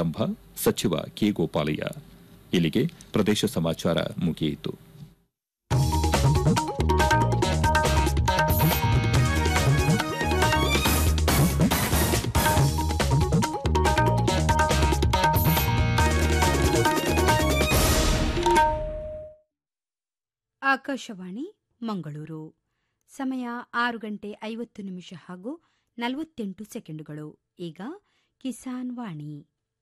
ಆರಂಭ ಸಚಿವ ಕೆ ಗೋಪಾಲಯ್ಯ ಇಲ್ಲಿಗೆ ಪ್ರದೇಶ ಸಮಾಚಾರ ಮುಗಿಯಿತು ಆಕಾಶವಾಣಿ ಮಂಗಳೂರು ಸಮಯ ಆರು ಗಂಟೆ ಐವತ್ತು ನಿಮಿಷ ಹಾಗೂ ನಲವತ್ತೆಂಟು ಸೆಕೆಂಡುಗಳು ಈಗ ಕಿಸಾನ್ ವಾಣಿ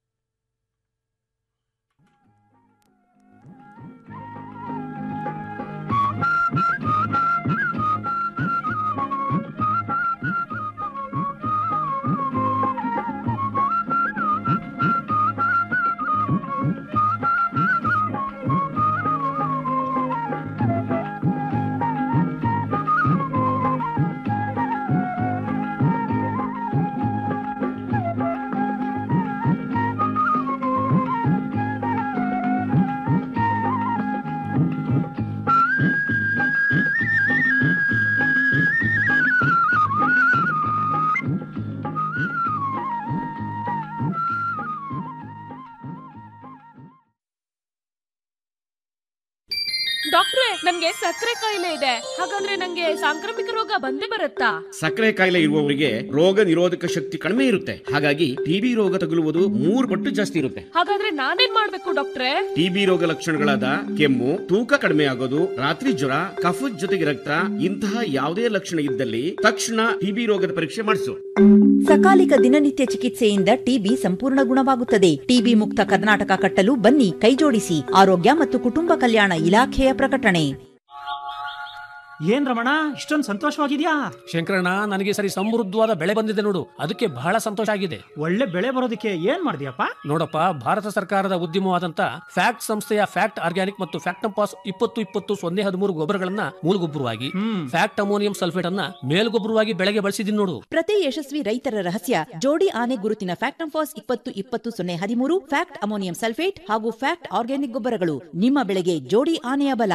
ಡಾಕ್ಟ್ರೆ ನನ್ಗೆ ಸಕ್ಕರೆ ಕಾಯಿಲೆ ಇದೆ ಹಾಗಂದ್ರೆ ನಂಗೆ ಸಾಂಕ್ರಾಮಿಕ ರೋಗ ಬಂದೇ ಬರುತ್ತಾ ಸಕ್ಕರೆ ಕಾಯಿಲೆ ಇರುವವರಿಗೆ ರೋಗ ನಿರೋಧಕ ಶಕ್ತಿ ಕಡಿಮೆ ಇರುತ್ತೆ ಹಾಗಾಗಿ ಟಿಬಿ ರೋಗ ತಗುಲುವುದು ಮೂರು ಪಟ್ಟು ಜಾಸ್ತಿ ಇರುತ್ತೆ ಹಾಗಾದ್ರೆ ನಾನೇನ್ ಮಾಡ್ಬೇಕು ಡಾಕ್ಟ್ರೆ ಟಿಬಿ ರೋಗ ಲಕ್ಷಣಗಳಾದ ಕೆಮ್ಮು ತೂಕ ಕಡಿಮೆ ಆಗೋದು ರಾತ್ರಿ ಜ್ವರ ಕಫದ ಜೊತೆಗೆ ರಕ್ತ ಇಂತಹ ಯಾವುದೇ ಲಕ್ಷಣ ಇದ್ದಲ್ಲಿ ತಕ್ಷಣ ಟಿಬಿ ರೋಗದ ಪರೀಕ್ಷೆ ಮಾಡಿಸು ಸಕಾಲಿಕ ದಿನನಿತ್ಯ ಚಿಕಿತ್ಸೆಯಿಂದ ಟಿಬಿ ಸಂಪೂರ್ಣ ಗುಣವಾಗುತ್ತದೆ ಟಿಬಿ ಮುಕ್ತ ಕರ್ನಾಟಕ ಕಟ್ಟಲು ಬನ್ನಿ ಕೈಜೋಡಿಸಿ ಆರೋಗ್ಯ ಮತ್ತು ಕುಟುಂಬ ಕಲ್ಯಾಣ ಇಲಾಖೆಯ ಪ್ರಕಟಣೆ ಏನ್ ರಮಣ ಇಷ್ಟೊಂದು ಸಂತೋಷವಾಗಿದ್ಯಾ ಶಂಕರಣ್ಣ ನನಗೆ ಸರಿ ಸಮೃದ್ಧವಾದ ಬೆಳೆ ಬಂದಿದೆ ನೋಡು ಅದಕ್ಕೆ ಬಹಳ ಸಂತೋಷ ಆಗಿದೆ ಒಳ್ಳೆ ಬೆಳೆ ಬರೋದಕ್ಕೆ ಏನ್ ಮಾಡಿದ್ಯಪ್ಪ ನೋಡಪ್ಪ ಭಾರತ ಸರ್ಕಾರದ ಉದ್ಯಮವಾದಂತ ಫ್ಯಾಕ್ಟ್ ಸಂಸ್ಥೆಯ ಫ್ಯಾಕ್ಟ್ ಆರ್ಗ್ಯಾನಿಕ್ ಮತ್ತು ಫ್ಯಾಕ್ಟಂಪಾಸ್ ಇಪ್ಪತ್ತು ಇಪ್ಪತ್ತು ಸೊನ್ನೆ ಹದಿಮೂರು ಗೊಬ್ಬರಗಳನ್ನ ಮೂಲಗೊಬ್ಬರವಾಗಿ ಹ್ಮ್ ಫ್ಯಾಕ್ಟ್ ಅಮೋನಿಯಂ ಸಲ್ಫೇಟ್ ಅನ್ನ ಮೇಲ್ಗೊಬ್ಬರವಾಗಿ ಬೆಳೆಗೆ ಬಳಸಿದೀನಿ ನೋಡು ಪ್ರತಿ ಯಶಸ್ವಿ ರೈತರ ರಹಸ್ಯ ಜೋಡಿ ಆನೆ ಗುರುತಿನ ಫ್ಯಾಕ್ಟಂಫಾಸ್ ಇಪ್ಪತ್ತು ಇಪ್ಪತ್ತು ಸೊನ್ನೆ ಹದಿಮೂರು ಫ್ಯಾಕ್ಟ್ ಅಮೋನಿಯಂ ಸಲ್ಫೇಟ್ ಹಾಗೂ ಫ್ಯಾಕ್ಟ್ ಆರ್ಗ್ಯಾನಿಕ್ ಗೊಬ್ಬರಗಳು ನಿಮ್ಮ ಬೆಳೆಗೆ ಜೋಡಿ ಆನೆಯ ಬಲ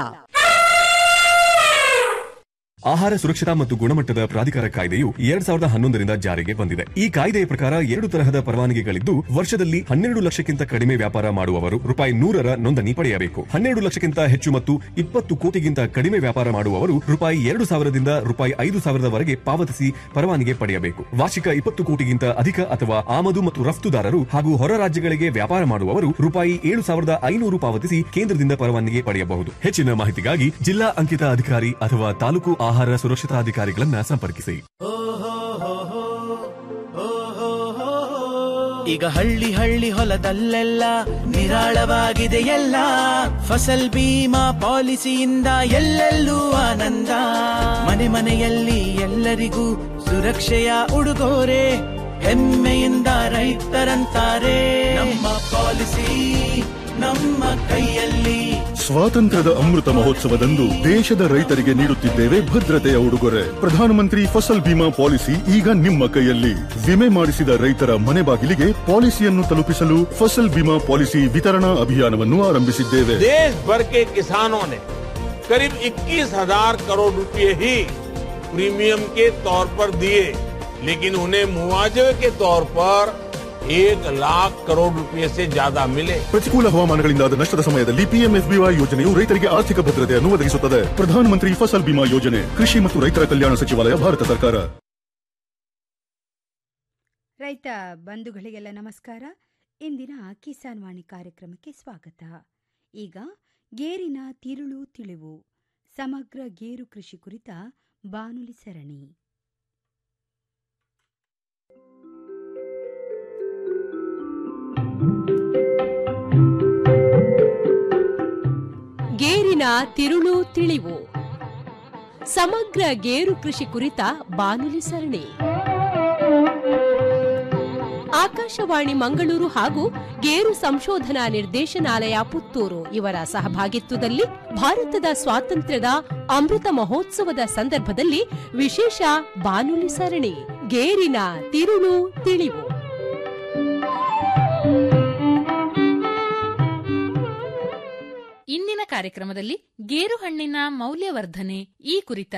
ಆಹಾರ ಸುರಕ್ಷತಾ ಮತ್ತು ಗುಣಮಟ್ಟದ ಪ್ರಾಧಿಕಾರ ಕಾಯ್ದೆಯು ಎರಡ್ ಸಾವಿರದ ಹನ್ನೊಂದರಿಂದ ಜಾರಿಗೆ ಬಂದಿದೆ ಈ ಕಾಯ್ದೆಯ ಪ್ರಕಾರ ಎರಡು ತರಹದ ಪರವಾನಗಿಗಳಿದ್ದು ವರ್ಷದಲ್ಲಿ ಹನ್ನೆರಡು ಲಕ್ಷಕ್ಕಿಂತ ಕಡಿಮೆ ವ್ಯಾಪಾರ ಮಾಡುವವರು ರೂಪಾಯಿ ನೂರರ ನೋಂದಣಿ ಪಡೆಯಬೇಕು ಹನ್ನೆರಡು ಲಕ್ಷಕ್ಕಿಂತ ಹೆಚ್ಚು ಮತ್ತು ಇಪ್ಪತ್ತು ಕೋಟಿಗಿಂತ ಕಡಿಮೆ ವ್ಯಾಪಾರ ಮಾಡುವವರು ರೂಪಾಯಿ ಎರಡು ಸಾವಿರದಿಂದ ರೂಪಾಯಿ ಐದು ಸಾವಿರದವರೆಗೆ ಪಾವತಿಸಿ ಪರವಾನಗಿ ಪಡೆಯಬೇಕು ವಾರ್ಷಿಕ ಇಪ್ಪತ್ತು ಕೋಟಿಗಿಂತ ಅಧಿಕ ಅಥವಾ ಆಮದು ಮತ್ತು ರಫ್ತುದಾರರು ಹಾಗೂ ಹೊರ ರಾಜ್ಯಗಳಿಗೆ ವ್ಯಾಪಾರ ಮಾಡುವವರು ರೂಪಾಯಿ ಏಳು ಸಾವಿರದ ಐನೂರು ಪಾವತಿಸಿ ಕೇಂದ್ರದಿಂದ ಪರವಾನಗಿ ಪಡೆಯಬಹುದು ಹೆಚ್ಚಿನ ಮಾಹಿತಿಗಾಗಿ ಜಿಲ್ಲಾ ಅಂಕಿತ ಅಧಿಕಾರಿ ಅಥವಾ ತಾಲೂಕು ಆಹಾರ ಸುರಕ್ಷತಾಧಿಕಾರಿಗಳನ್ನ ಸಂಪರ್ಕಿಸಿ ಈಗ ಹಳ್ಳಿ ಹಳ್ಳಿ ಹೊಲದಲ್ಲೆಲ್ಲ ನಿರಾಳವಾಗಿದೆ ಎಲ್ಲ ಫಸಲ್ ಬೀಮಾ ಪಾಲಿಸಿಯಿಂದ ಎಲ್ಲೆಲ್ಲೂ ಆನಂದ ಮನೆ ಮನೆಯಲ್ಲಿ ಎಲ್ಲರಿಗೂ ಸುರಕ್ಷೆಯ ಉಡುಗೊರೆ ಹೆಮ್ಮೆಯಿಂದ ರೈತರಂತಾರೆ ನಮ್ಮ ಪಾಲಿಸಿ ನಮ್ಮ ಕೈಯಲ್ಲಿ ಸ್ವಾತಂತ್ರ್ಯದ ಅಮೃತ ಮಹೋತ್ಸವದಂದು ದೇಶದ ರೈತರಿಗೆ ನೀಡುತ್ತಿದ್ದೇವೆ ಭದ್ರತೆಯ ಉಡುಗೊರೆ ಪ್ರಧಾನಮಂತ್ರಿ ಫಸಲ್ ಬಿಮಾ ಪಾಲಿಸಿ ಈಗ ನಿಮ್ಮ ಕೈಯಲ್ಲಿ ವಿಮೆ ಮಾಡಿಸಿದ ರೈತರ ಮನೆ ಬಾಗಿಲಿಗೆ ಪಾಲಿಸಿಯನ್ನು ತಲುಪಿಸಲು ಫಸಲ್ ಬಿಮಾ ಪಾಲಿಸಿ ವಿತರಣಾ ಅಭಿಯಾನವನ್ನು ಆರಂಭಿಸಿದ್ದೇವೆ देश भर के किसानों ने करीब 21,000 करोड़ रुपए ही प्रीमियम के तौर पर दिए लेकिन उन्हें मुआवजे के तौर पर एक लाख करोड़ रुपए से ज्यादा मिले ಪ್ರತಿಕೂಲ ಹವಾಮಾನಗಳಿಂದಾದ ನಷ್ಟದ ಸಮಯದಲ್ಲಿ ಪಿಎಂಎಫ್ಬಿವೈ ಯೋಜನೆಯು ರೈತರಿಗೆ ಆರ್ಥಿಕ ಭದ್ರತೆಯನ್ನು ಒದಗಿಸುತ್ತದೆ ಪ್ರಧಾನಮಂತ್ರಿ ಫಸಲ್ ಬಿಮಾ ಯೋಜನೆ ಕೃಷಿ ಮತ್ತು ರೈತರ ಕಲ್ಯಾಣ ಸಚಿವಾಲಯ ಭಾರತ ಸರ್ಕಾರ ರೈತ ಬಂಧುಗಳಿಗೆಲ್ಲ ನಮಸ್ಕಾರ ಇಂದಿನ ಕಿಸಾನ್ ವಾಣಿ ಕಾರ್ಯಕ್ರಮಕ್ಕೆ ಸ್ವಾಗತ ಈಗ ಗೇರಿನ ತಿರುಳು ತಿಳಿವು ಸಮಗ್ರ ಗೇರು ಕೃಷಿ ಕುರಿತ ಬಾನುಲಿ ಸರಣಿ ಗೇರಿನ ತಿರುಳು ತಿಳಿವು ಸಮಗ್ರ ಗೇರು ಕೃಷಿ ಕುರಿತ ಬಾನುಲಿ ಸರಣಿ ಆಕಾಶವಾಣಿ ಮಂಗಳೂರು ಹಾಗೂ ಗೇರು ಸಂಶೋಧನಾ ನಿರ್ದೇಶನಾಲಯ ಪುತ್ತೂರು ಇವರ ಸಹಭಾಗಿತ್ವದಲ್ಲಿ ಭಾರತದ ಸ್ವಾತಂತ್ರ್ಯದ ಅಮೃತ ಮಹೋತ್ಸವದ ಸಂದರ್ಭದಲ್ಲಿ ವಿಶೇಷ ಬಾನುಲಿ ಸರಣಿ ಗೇರಿನ ತಿರುಳು ತಿಳಿವು ಇಂದಿನ ಕಾರ್ಯಕ್ರಮದಲ್ಲಿ ಗೇರು ಹಣ್ಣಿನ ಮೌಲ್ಯವರ್ಧನೆ ಈ ಕುರಿತಾಗಿ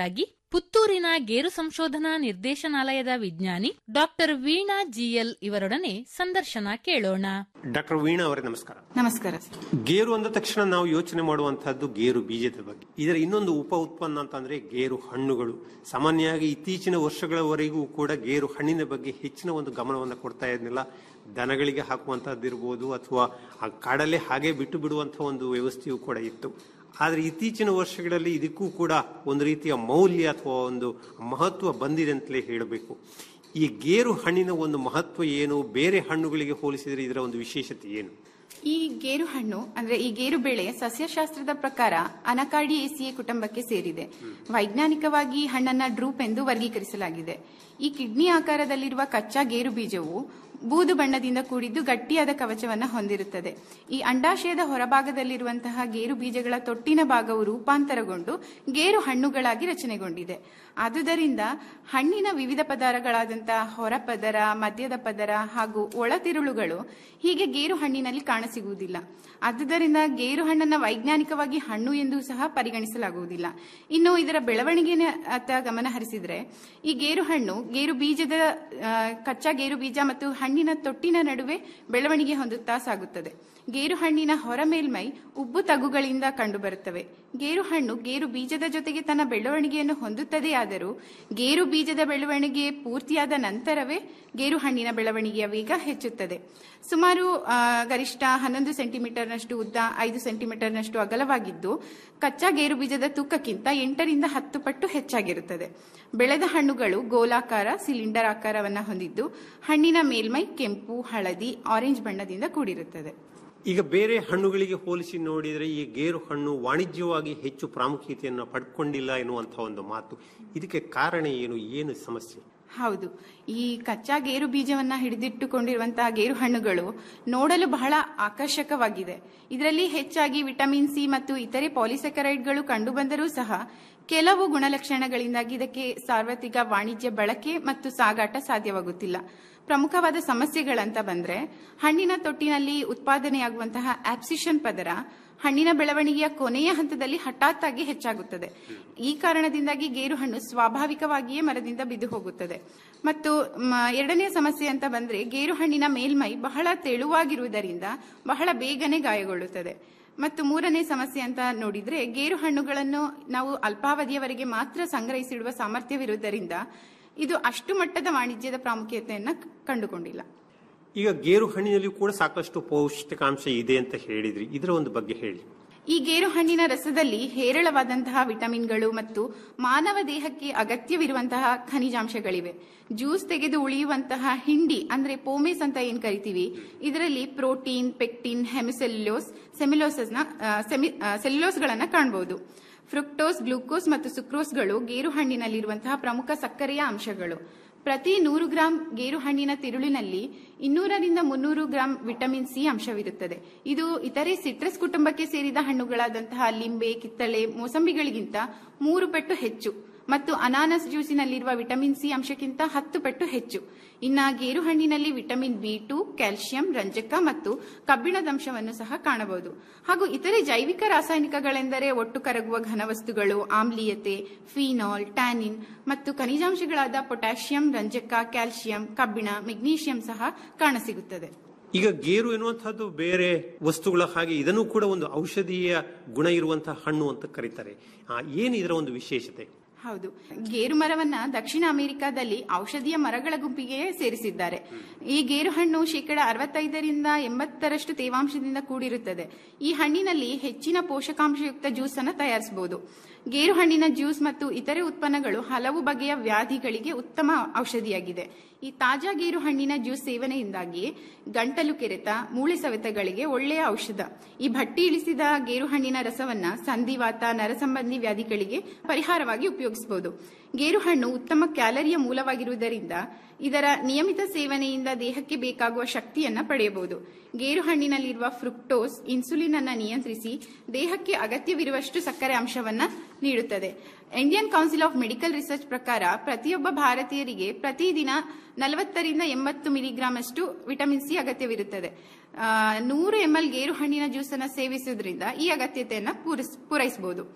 ಪುತ್ತೂರಿನ ಗೇರು ಸಂಶೋಧನಾ ನಿರ್ದೇಶನಾಲಯದ ವಿಜ್ಞಾನಿ ಡಾಕ್ಟರ್ ವೀಣಾ ಜಿಎಲ್ ಇವರೊಡನೆ ಸಂದರ್ಶನ ಕೇಳೋಣ ಡಾಕ್ಟರ್ ವೀಣಾ ಅವರೇ ನಮಸ್ಕಾರ ನಮಸ್ಕಾರ ಗೇರು ಅಂದ ತಕ್ಷಣ ನಾವು ಯೋಚನೆ ಮಾಡುವಂತಹದ್ದು ಗೇರು ಬೀಜದ ಬಗ್ಗೆ ಇದರ ಇನ್ನೊಂದು ಉಪ ಉತ್ಪನ್ನ ಅಂತಂದ್ರೆ ಗೇರು ಹಣ್ಣುಗಳು ಸಾಮಾನ್ಯವಾಗಿ ಇತ್ತೀಚಿನ ವರ್ಷಗಳವರೆಗೂ ಕೂಡ ಗೇರು ಹಣ್ಣಿನ ಬಗ್ಗೆ ಹೆಚ್ಚಿನ ಒಂದು ಗಮನವನ್ನು ಕೊಡ್ತಾ ಇರಲಿಲ್ಲ ದನಗಳಿಗೆ ಹಾಕುವಂತಹದ್ದಿರ್ಬೋದು ಅಥವಾ ಆ ಕಾಡಲ್ಲೇ ಹಾಗೆ ಬಿಟ್ಟು ಬಿಡುವಂತಹ ಒಂದು ವ್ಯವಸ್ಥೆಯೂ ಕೂಡ ಇತ್ತು ಆದರೆ ಇತ್ತೀಚಿನ ವರ್ಷಗಳಲ್ಲಿ ಇದಕ್ಕೂ ಕೂಡ ಒಂದು ರೀತಿಯ ಮೌಲ್ಯ ಅಥವಾ ಒಂದು ಮಹತ್ವ ಬಂದಿದೆ ಅಂತಲೇ ಹೇಳಬೇಕು ಈ ಗೇರು ಹಣ್ಣಿನ ಒಂದು ಮಹತ್ವ ಏನು ಬೇರೆ ಹಣ್ಣುಗಳಿಗೆ ಹೋಲಿಸಿದರೆ ಇದರ ಒಂದು ವಿಶೇಷತೆ ಏನು ಈ ಗೇರು ಹಣ್ಣು ಅಂದ್ರೆ ಈ ಗೇರು ಬೆಳೆ ಸಸ್ಯಶಾಸ್ತ್ರದ ಪ್ರಕಾರ ಅನಕಾರ್ಡಿಯೇಸಿಯೆ ಕುಟುಂಬಕ್ಕೆ ಸೇರಿದೆ ವೈಜ್ಞಾನಿಕವಾಗಿ ಈ ಹಣ್ಣನ್ನ ಡ್ರೂಪ್ ಎಂದು ವರ್ಗೀಕರಿಸಲಾಗಿದೆ ಈ ಕಿಡ್ನಿ ಆಕಾರದಲ್ಲಿರುವ ಕಚ್ಚಾ ಗೇರು ಬೀಜವು ಬೂದು ಬಣ್ಣದಿಂದ ಕೂಡಿದ್ದು ಗಟ್ಟಿಯಾದ ಕವಚವನ್ನ ಹೊಂದಿರುತ್ತದೆ ಈ ಅಂಡಾಶಯದ ಹೊರಭಾಗದಲ್ಲಿರುವಂತಹ ಗೇರು ಬೀಜಗಳ ತೊಟ್ಟಿನ ಭಾಗವು ರೂಪಾಂತರಗೊಂಡು ಗೇರು ಹಣ್ಣುಗಳಾಗಿ ರಚನೆಗೊಂಡಿದೆ ಆದುದರಿಂದ ಹಣ್ಣಿನ ವಿವಿಧ ಪದರಗಳಾದಂತಹ ಹೊರಪದರ ಮಧ್ಯದ ಪದರ ಹಾಗೂ ಒಳತಿರುಳುಗಳು ಹೀಗೆ ಗೇರು ಹಣ್ಣಿನಲ್ಲಿ ಕಾಣಸಿಗುವುದಿಲ್ಲ ಆದುದರಿಂದ ಗೇರು ಹಣ್ಣನ್ನ ವೈಜ್ಞಾನಿಕವಾಗಿ ಹಣ್ಣು ಎಂದು ಸಹ ಪರಿಗಣಿಸಲಾಗುವುದಿಲ್ಲ ಇನ್ನು ಇದರ ಬೆಳವಣಿಗೆನ ಅತ್ತ ಗಮನ ಹರಿಸಿದ್ರೆ ಈ ಗೇರು ಹಣ್ಣು ಗೇರು ಬೀಜದ ಆ, ಕಚ್ಚಾ ಗೇರು ಬೀಜ ಮತ್ತು ಹಣ್ಣಿನ ತೊಟ್ಟಿನ ನಡುವೆ ಬೆಳವಣಿಗೆ ಹೊಂದುತ್ತಾ ಸಾಗುತ್ತದೆ ಗೇರು ಹಣ್ಣಿನ ಹೊರ ಮೇಲ್ಮೈ ಉಬ್ಬು ತಗುಗಳಿಂದ ಕಂಡುಬರುತ್ತವೆ ಗೇರು ಹಣ್ಣು ಗೇರು ಬೀಜದ ಜೊತೆಗೆ ತನ್ನ ಬೆಳವಣಿಗೆಯನ್ನು ಹೊಂದುತ್ತದೆ ಆದರೂ ಗೇರು ಬೀಜದ ಬೆಳವಣಿಗೆ ಪೂರ್ತಿಯಾದ ನಂತರವೇ ಗೇರು ಹಣ್ಣಿನ ಬೆಳವಣಿಗೆಯ ವೇಗ ಹೆಚ್ಚುತ್ತದೆ ಸುಮಾರು ಆ, ಗರಿಷ್ಠ ಹನ್ನೊಂದು ಸೆಂಟಿಮೀಟರ್ನಷ್ಟು ಉದ್ದ ಐದು ಸೆಂಟಿಮೀಟರ್ನಷ್ಟು ಅಗಲವಾಗಿದ್ದು ಕಚ್ಚಾ ಗೇರು ಬೀಜದ ತೂಕಕ್ಕಿಂತ ಎಂಟರಿಂದ ಹತ್ತು ಪಟ್ಟು ಹೆಚ್ಚಾಗಿರುತ್ತದೆ ಬೆಳೆದ ಹಣ್ಣುಗಳು ಗೋಲಾಕಾರ ಸಿಲಿಂಡರ್ ಆಕಾರವನ್ನ ಹೊಂದಿದ್ದು ಹಣ್ಣಿನ ಮೇಲ್ಮೈ ಕೆಂಪು ಹಳದಿ ಆರೆಂಜ್ ಬಣ್ಣದಿಂದ ಕೂಡಿರುತ್ತದೆ ಈಗ ಬೇರೆ ಹಣ್ಣುಗಳಿಗೆ ಹೋಲಿಸಿ ನೋಡಿದರೆ ಈ ಗೇರು ಹಣ್ಣು ವಾಣಿಜ್ಯವಾಗಿ ಹೆಚ್ಚು ಪ್ರಾಮುಖ್ಯತೆಯನ್ನು ಪಡ್ಕೊಂಡಿಲ್ಲ ಎನ್ನುವಂತಹ ಒಂದು ಮಾತು ಇದಕ್ಕೆ ಕಾರಣ ಏನು ಏನು ಸಮಸ್ಯೆ ಹೌದು ಈ ಕಚ್ಚಾ ಗೇರು ಬೀಜವನ್ನ ಹಿಡಿದಿಟ್ಟುಕೊಂಡಿರುವಂತಹ ಗೇರು ಹಣ್ಣುಗಳು ನೋಡಲು ಬಹಳ ಆಕರ್ಷಕವಾಗಿದೆ ಇದರಲ್ಲಿ ಹೆಚ್ಚಾಗಿ ವಿಟಮಿನ್ ಸಿ ಮತ್ತು ಇತರೆ ಪಾಲಿಸೆಕರೈಡ್ಗಳು ಕಂಡುಬಂದರೂ ಸಹ ಕೆಲವು ಗುಣಲಕ್ಷಣಗಳಿಂದಾಗಿ ಇದಕ್ಕೆ ಸಾರ್ವತ್ರಿಕ ವಾಣಿಜ್ಯ ಬಳಕೆ ಮತ್ತು ಸಾಗಾಟ ಸಾಧ್ಯವಾಗುತ್ತಿಲ್ಲ ಪ್ರಮುಖವಾದ ಸಮಸ್ಯೆಗಳಂತ ಬಂದ್ರೆ ಹಣ್ಣಿನ ತೊಟ್ಟಿನಲ್ಲಿ ಉತ್ಪಾದನೆಯಾಗುವಂತಹ ಆಪ್ಸಿಷನ್ ಪದರ ಹಣ್ಣಿನ ಬೆಳವಣಿಗೆಯ ಕೊನೆಯ ಹಂತದಲ್ಲಿ ಹಠಾತ್ ಆಗಿ ಹೆಚ್ಚಾಗುತ್ತದೆ ಈ ಕಾರಣದಿಂದಾಗಿ ಗೇರು ಹಣ್ಣು ಸ್ವಾಭಾವಿಕವಾಗಿಯೇ ಮರದಿಂದ ಬಿದ್ದು ಹೋಗುತ್ತದೆ ಮತ್ತು ಮ, ಎರಡನೇ ಸಮಸ್ಯೆ ಅಂತ ಬಂದ್ರೆ ಗೇರು ಹಣ್ಣಿನ ಮೇಲ್ಮೈ ಬಹಳ ತೆಳುವಾಗಿರುವುದರಿಂದ ಬಹಳ ಬೇಗನೆ ಗಾಯಗೊಳ್ಳುತ್ತದೆ ಮತ್ತು ಮೂರನೇ ಸಮಸ್ಯೆ ಅಂತ ನೋಡಿದ್ರೆ ಗೇರು ಹಣ್ಣುಗಳನ್ನು ನಾವು ಅಲ್ಪಾವಧಿಯವರೆಗೆ ಮಾತ್ರ ಸಂಗ್ರಹಿಸಿಡುವ ಸಾಮರ್ಥ್ಯವಿರುವುದರಿಂದ ಇದು ಅಷ್ಟು ಮಟ್ಟದ ವಾಣಿಜ್ಯದ ಪ್ರಾಮುಖ್ಯತೆಯನ್ನ ಕಂಡುಕೊಂಡಿಲ್ಲ ಈಗ ಗೇರು ಹಣ್ಣಿನಲ್ಲಿ ಕೂಡ ಸಾಕಷ್ಟು ಪೌಷ್ಟಿಕಾಂಶ ಇದೆ ಅಂತ ಹೇಳಿದ್ರಿ ಇದರ ಒಂದು ಬಗ್ಗೆ ಹೇಳಿ ಈ ಗೇರು ಹಣ್ಣಿನ ರಸದಲ್ಲಿ ಹೇರಳವಾದಂತಹ ವಿಟಮಿನ್ಗಳು ಮತ್ತು ಮಾನವ ದೇಹಕ್ಕೆ ಅಗತ್ಯವಿರುವಂತಹ ಖನಿಜಾಂಶಗಳಿವೆ ಜ್ಯೂಸ್ ತೆಗೆದು ಉಳಿಯುವಂತಹ ಹಿಂಡಿ ಅಂದ್ರೆ ಪೋಮೇಸ್ ಅಂತ ಏನ್ ಕರಿತೀವಿ ಇದರಲ್ಲಿ ಪ್ರೋಟೀನ್ ಪೆಕ್ಟಿನ್ ಹೆಮಿಸೆಲ್ಯುಲೋಸ್ ಸೆಮಿಲೋಸಸ್ನ ಸೆಲ್ಯುಲೋಸ್ಗಳನ್ನ ಕಾಣಬಹುದು ಫ್ರುಕ್ಟೋಸ್ ಗ್ಲೂಕೋಸ್ ಮತ್ತು ಸುಕ್ರೋಸ್ಗಳು ಗೇರು ಹಣ್ಣಿನಲ್ಲಿರುವಂತಹ ಪ್ರಮುಖ ಸಕ್ಕರೆಯ ಅಂಶಗಳು ಪ್ರತಿ ನೂರು ಗ್ರಾಂ ಗೇರು ಹಣ್ಣಿನ ತಿರುಳಿನಲ್ಲಿ ಇನ್ನೂರರಿಂದ ಮುನ್ನೂರು ಗ್ರಾಂ ವಿಟಮಿನ್ ಸಿ ಅಂಶವಿರುತ್ತದೆ ಇದು ಇತರೆ ಸಿಟ್ರಸ್ ಕುಟುಂಬಕ್ಕೆ ಸೇರಿದ ಹಣ್ಣುಗಳಾದಂತಹ ಲಿಂಬೆ ಕಿತ್ತಳೆ ಮೋಸಂಬಿಗಳಿಗಿಂತ ಮೂರು ಪಟ್ಟು ಹೆಚ್ಚು ಮತ್ತು ಅನಾನಸ್ ಜ್ಯೂಸಿನಲ್ಲಿರುವ ವಿಟಮಿನ್ ಸಿ ಅಂಶಕ್ಕಿಂತ ಹತ್ತು ಪಟ್ಟು ಹೆಚ್ಚು ಇನ್ನ ಗೇರು ಹಣ್ಣಿನಲ್ಲಿ ವಿಟಮಿನ್ ಬಿ ಟು ಕ್ಯಾಲ್ಸಿಯಂ ರಂಜಕ ಮತ್ತು ಕಬ್ಬಿಣದ ಅಂಶವನ್ನು ಸಹ ಕಾಣಬಹುದು ಹಾಗೂ ಇತರೆ ಜೈವಿಕ ರಾಸಾಯನಿಕಗಳೆಂದರೆ ಒಟ್ಟು ಕರಗುವ ಘನವಸ್ತುಗಳು ಆಮ್ಲೀಯತೆ ಫಿನಾಲ್ ಟ್ಯಾನಿನ್ ಮತ್ತು ಖನಿಜಾಂಶಗಳಾದ ಪೊಟ್ಯಾಷಿಯಂ ರಂಜಕ ಕ್ಯಾಲ್ಸಿಯಂ ಕಬ್ಬಿಣ ಮೆಗ್ನೀಷಿಯಂ ಸಹ ಕಾಣಸಿಗುತ್ತದೆ ಈಗ ಗೇರು ಎನ್ನುವಂತಹದ್ದು ಬೇರೆ ವಸ್ತುಗಳ ಹಾಗೆ ಇದನ್ನು ಕೂಡ ಒಂದು ಔಷಧೀಯ ಗುಣ ಇರುವಂತಹ ಹಣ್ಣು ಅಂತ ಕರೀತಾರೆ ಆ, ಏನು ಇದರ ಒಂದು ವಿಶೇಷತೆ ಹೌದು ಗೇರು ಮರವನ್ನ ದಕ್ಷಿಣ ಅಮೆರಿಕಾದಲ್ಲಿ ಔಷಧೀಯ ಮರಗಳ ಗುಂಪಿಗೆ ಸೇರಿಸಿದ್ದಾರೆ ಈ ಗೇರು ಹಣ್ಣು ಶೇಕಡ ಅರವತ್ತೈದರಿಂದ ಎಂಬತ್ತರಷ್ಟು ತೇವಾಂಶದಿಂದ ಕೂಡಿರುತ್ತದೆ ಈ ಹಣ್ಣಿನಲ್ಲಿ ಹೆಚ್ಚಿನ ಪೋಷಕಾಂಶಯುಕ್ತ ಜ್ಯೂಸ್ ಅನ್ನು ತಯಾರಿಸಬಹುದು ಗೇರು ಹಣ್ಣಿನ ಜ್ಯೂಸ್ ಮತ್ತು ಇತರೆ ಉತ್ಪನ್ನಗಳು ಹಲವು ಬಗೆಯ ವ್ಯಾಧಿಗಳಿಗೆ ಉತ್ತಮ ಔಷಧಿಯಾಗಿದೆ ಈ ತಾಜಾ ಗೇರು ಹಣ್ಣಿನ ಜ್ಯೂಸ್ ಸೇವನೆಯಿಂದಾಗಿ ಗಂಟಲು ಕೆರೆತ ಮೂಳೆ ಸವೆತಗಳಿಗೆ ಒಳ್ಳೆಯ ಔಷಧ ಈ ಭಟ್ಟಿ ಇಳಿಸಿದ ಗೇರು ಹಣ್ಣಿನ ರಸವನ್ನ ಸಂಧಿವಾತ ನರಸಂಬಂಧಿ ವ್ಯಾಧಿಗಳಿಗೆ ಪರಿಹಾರವಾಗಿ ಉಪಯೋಗಿಸಬಹುದು ಗೇರು ಹಣ್ಣು ಉತ್ತಮ ಕ್ಯಾಲರಿಯ ಮೂಲವಾಗಿರುವುದರಿಂದ ಇದರ ನಿಯಮಿತ ಸೇವನೆಯಿಂದ ದೇಹಕ್ಕೆ ಬೇಕಾಗುವ ಶಕ್ತಿಯನ್ನ ಪಡೆಯಬಹುದು ಗೇರು ಹಣ್ಣಿನಲ್ಲಿರುವ ಫ್ರುಕ್ಟೋಸ್ ಇನ್ಸುಲಿನ್ ಅನ್ನ ನಿಯಂತ್ರಿಸಿ ದೇಹಕ್ಕೆ ಅಗತ್ಯವಿರುವಷ್ಟು ಸಕ್ಕರೆ ಅಂಶವನ್ನ ನೀಡುತ್ತದೆ Indian Council of Medical Research ಪ್ರಕಾರ ಪ್ರತಿಯೊಬ್ಬ ಭಾರತೀಯರಿಗೆ ಪ್ರತಿದಿನ ನಲವತ್ತರಿಂದ ಎಂಬತ್ತು ಮಿಲಿಗ್ರಾಂ ಅಷ್ಟು ವಿಟಮಿನ್ ಸಿ ಅಗತ್ಯವಿರುತ್ತದೆ ಆ, ನೂರು ಎಂಎಲ್ ಗೇರು ಹಣ್ಣಿನ ಜ್ಯೂಸ್ ಅನ್ನ ಸೇವಿಸುವುದರಿಂದ ಈ ಅಗತ್ಯತೆಯನ್ನ ಪೂರೈಸ್- ಪೂರೈಸಬಹುದು